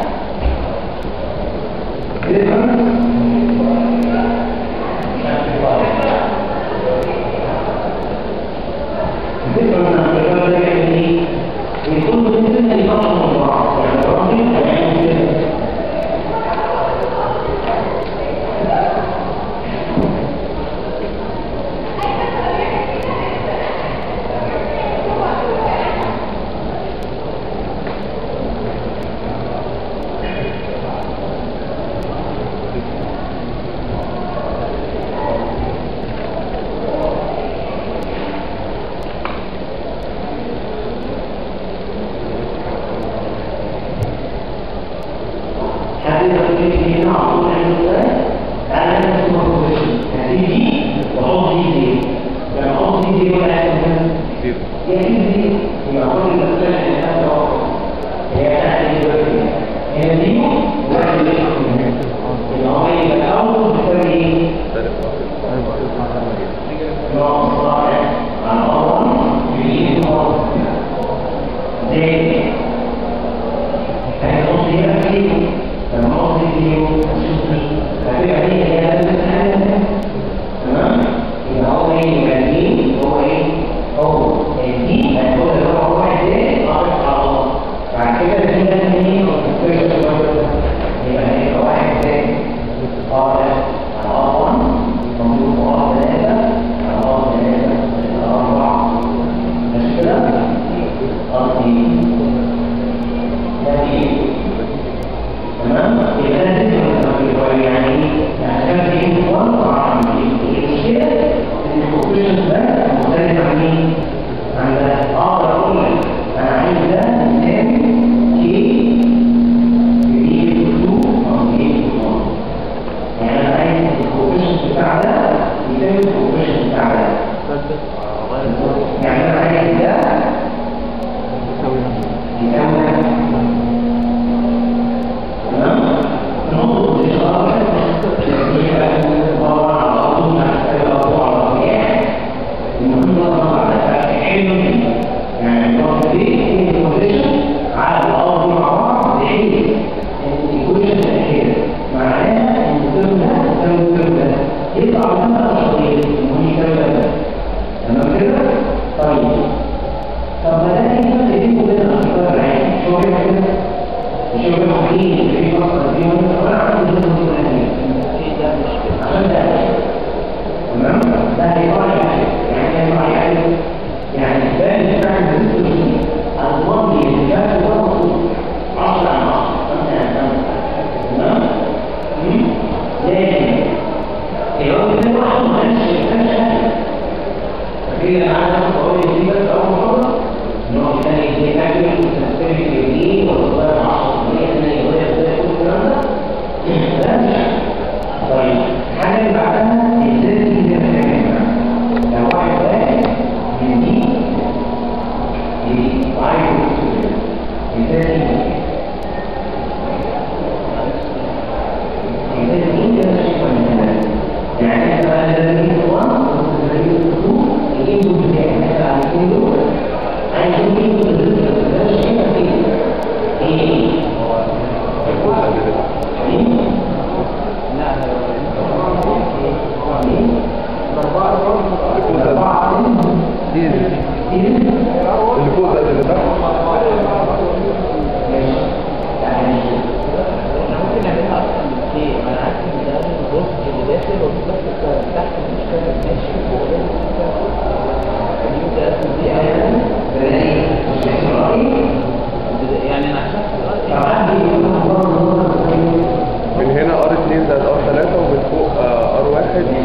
B: حتى لو كنت هنا على طول عند السؤال تعالى نفس البروبوزيشن هتيجي وحط دي زيرو لما احط دي زيرو ولا هتعمل
D: زيرو
B: هي دي زيرو يبقى كل المسألة اللي خدتها واحد هي بتاعت الدلوقتي هي دي واحد اللي يبقى هو يبقى الأول بتساوي ايه؟
D: ثالث واحد
B: ناقص واحد على أول يجيب ناقص زي هيحط هنا زيرو لما احط زيرو هتشوفني هتبقى دي هي نفس الحاجة تمام؟ يبقى هو ايه؟ يبقى دي هو ايه؟ هو دي هياخدها كده معانا قوي دي بس اول مره نقعد تاني دي نعمل تستفيد بالدين والله 10 ثانيه يغير ده كل الكلام ده لا مش طيب الحاجه اللي بعدها ازاي تيجي نتكلم لو واحد واحد من دي دي وعايز ازاي تيجي ازاي تيجي ده شيء من يعني انت بقى لازم تطلع لازم تطلع الانتو بتاعك على الانتو عايز الانتو ده شيء ايه ايه
D: اللي فوق ده اللي تحت
C: ممكن نعملها اكتر من كده انا عارف ان ده الجزء اللي داخل وفي بس الكلام تحت مش كده ماشي فوق ده دي متأكد دي يعني انا عشان
D: من هنا ار 2 زائد ار 3 ومن فوق ار 1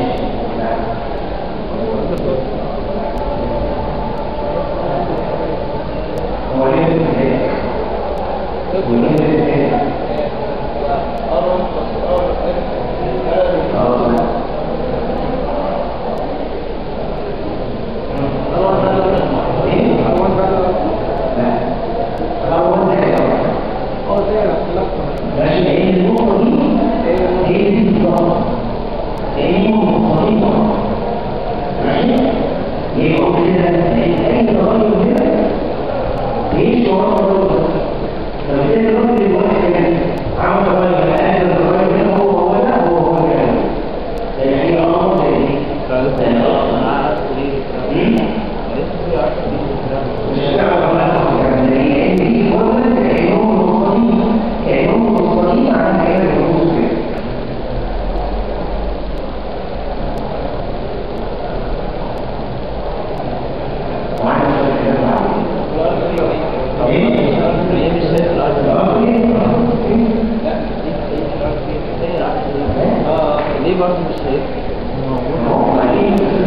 C: ليه برضه مش شايف موجود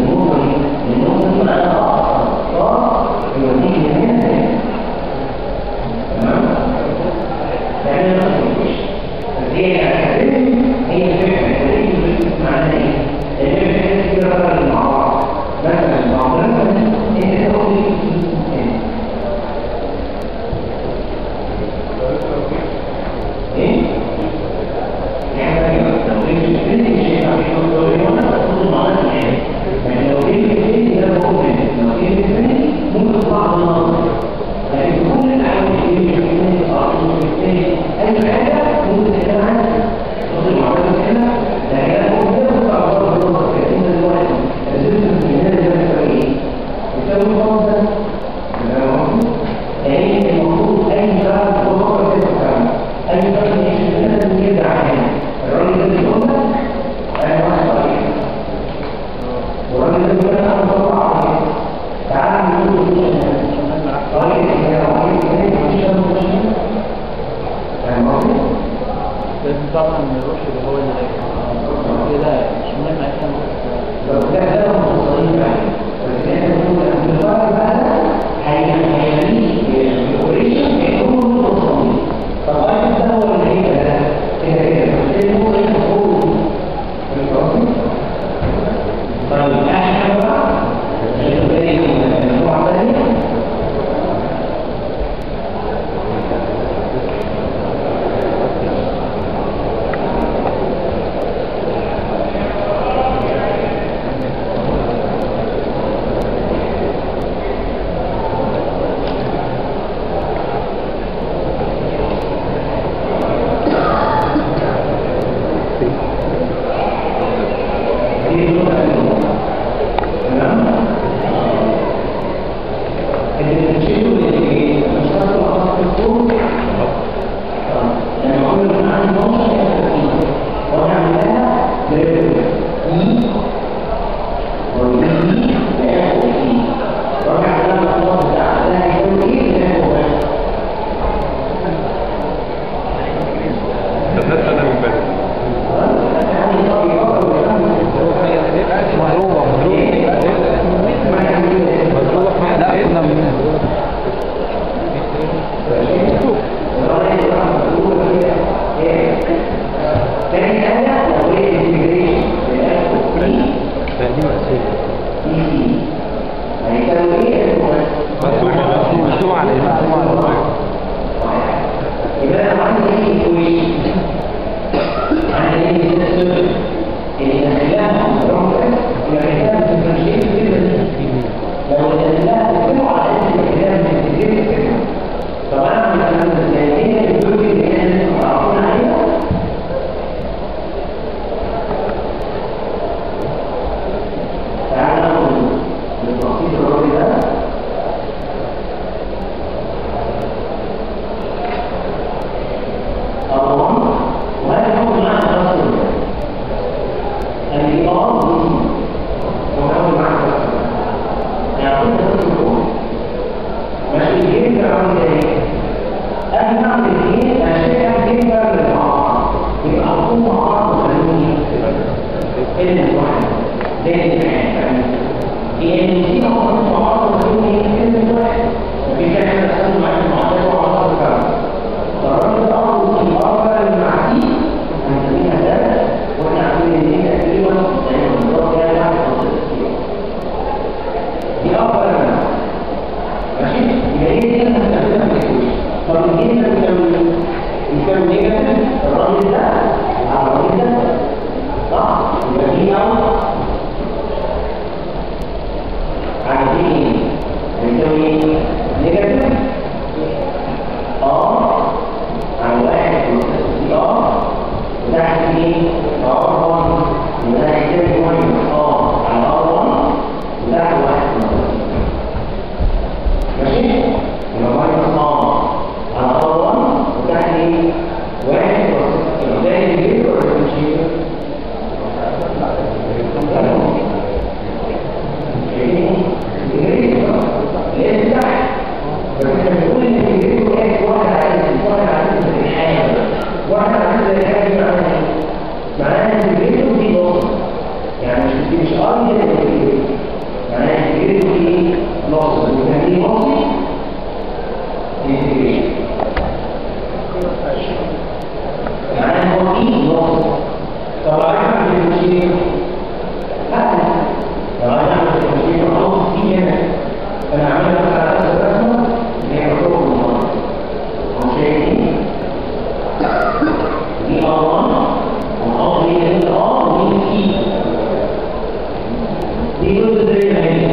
C: لازم طبعا الرشد هو اللي راجع كده مش مهم عشان
B: طيب احنا بقى الموضوع ده دي النقطة الأولى. تاني يعني يعني في نقطة مع بعض وفي كلمة واحد وفي كلمة أسأل مع المعتاد وعلى بعض الكلام فالراجل ده أمره في أربع المعادي هنسميها ده وإحنا عارفين إن هي تقريبا يعني بالظبط يعني واحد خمسة كيلو دي أربع المعادي ماشي يبقى هي دي اللي هنستخدمها في التكوين طب الجيم ده بيساوي يساوي نيجاتيف الراجل ده على الراجل ده صح يبقى دي أول عايزين نسوي نيجاتيف اه على واحد سي اه وتحت ايه ار 1 وده هيساوي ماينس اه على ار 1 وتحت واحد ماشي يبقى ماينس اه على ار 1 وتحت ايه واحد بلس ده الجيب ولا الجيب؟ طبعا احنا بنشيل لا لو انا اعمل تمثيل او في هنا انا عاملها مثلا على اساس الرسمه اللي هي مطلوب من المرض هم شايفين دي ار 1 وار دي ال ار ودي اي دي جزء زي ما هي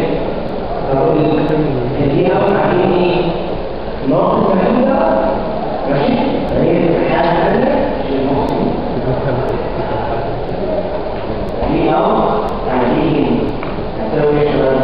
B: دي اول عارفين ايه ناقص الكلام ماشي فهي الحاله الثانيه المقصود دي أو عايزين نسوي إيه يا شباب؟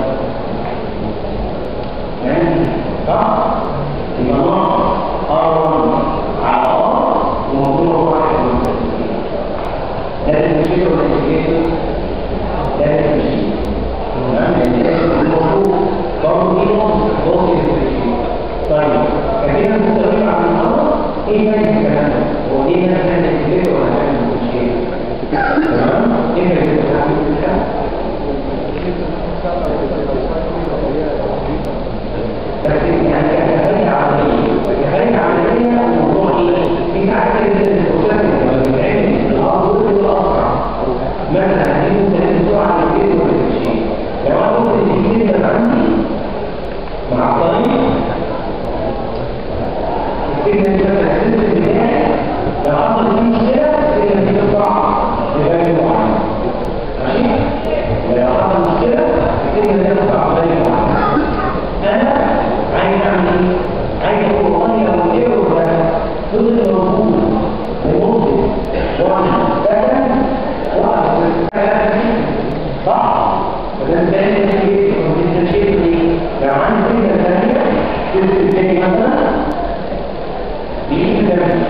B: يعني صح؟ يبقى ناقص R1 على R ومضروب واحد من التسجيل. ده المشكلة ولا المشكلة؟ ده المشكلة. تمام؟ يعني ده المفروض برضه دي نقطة نقطة المشكلة. طيب كده مستقيم على النهارده ايه فايدة الكلام ده؟ هو دي نفس المشكلة ولا نفس المشكلة؟ تمام؟ ايه فايدة الكلام ده؟ بس يعني كفاية عملية كفاية عملية الموضوع ايه؟ في ساعات كده الأستاذ لما بيتعمل الأرض الأسرع مثلا دي ممكن تسوع على البيت ولا شيء لو أنا قلت الجديد اللي عندي مع الطريق السجن دي مثلا السجن بتاعي لو حصل فيه مشكلة السجن دي تطلع لباب معين ماشي؟ ولو حصل مشكلة السجن دي تطلع لباب معين انا عايز اعمل ايه؟ عايز اقول والله لو الايرور ده فضل موجود لمده واحد سكند واحد صح؟ فده مثال نتيجه الكونسنتريشن دي لو عندي فكره ثانيه فكره تاني مثلا بيجي تمام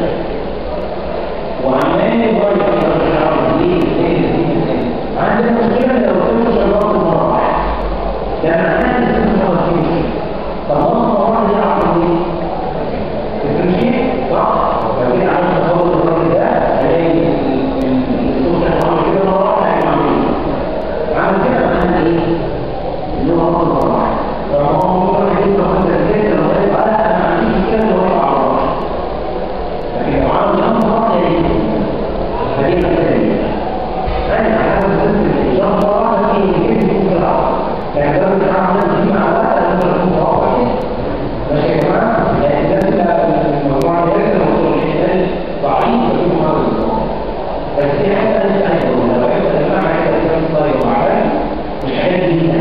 B: وعمال يغير في ليه ليه ليه عندك مشكله لو كنت شغال مره واحده ده معناه ان السيستم هو الفينش طالما طبعا دي عقل ايه؟ الفينش صح؟ لو جيت عملت تصور الراجل ده هلاقي الصوت كان عامل كده مره واحده هيبقى عامل ايه؟ عامل كده معناه ايه؟ ان هو عمل مره واحده طالما هو ممكن يجيب له خمسه سته لو هيبقى لا انا ما عنديش مشكله ان هو يقع على الراجل لكن لو عمل خمسه واحده يجي فدي مساله ايه؟ انا حاسس ان الاشاره مره واحده في يجيب لي في العقل يعني ده بتاع دي مع بعض انا بكون متوقع ماشي يا جماعه يعني ده المجموعه دي الموضوع الحساب ضعيف في هذا الموضوع بس في حاجه انا عايز اقولها لو عرفت يا جماعه عايز اتكلم طريقه معينه مش حاجه جديده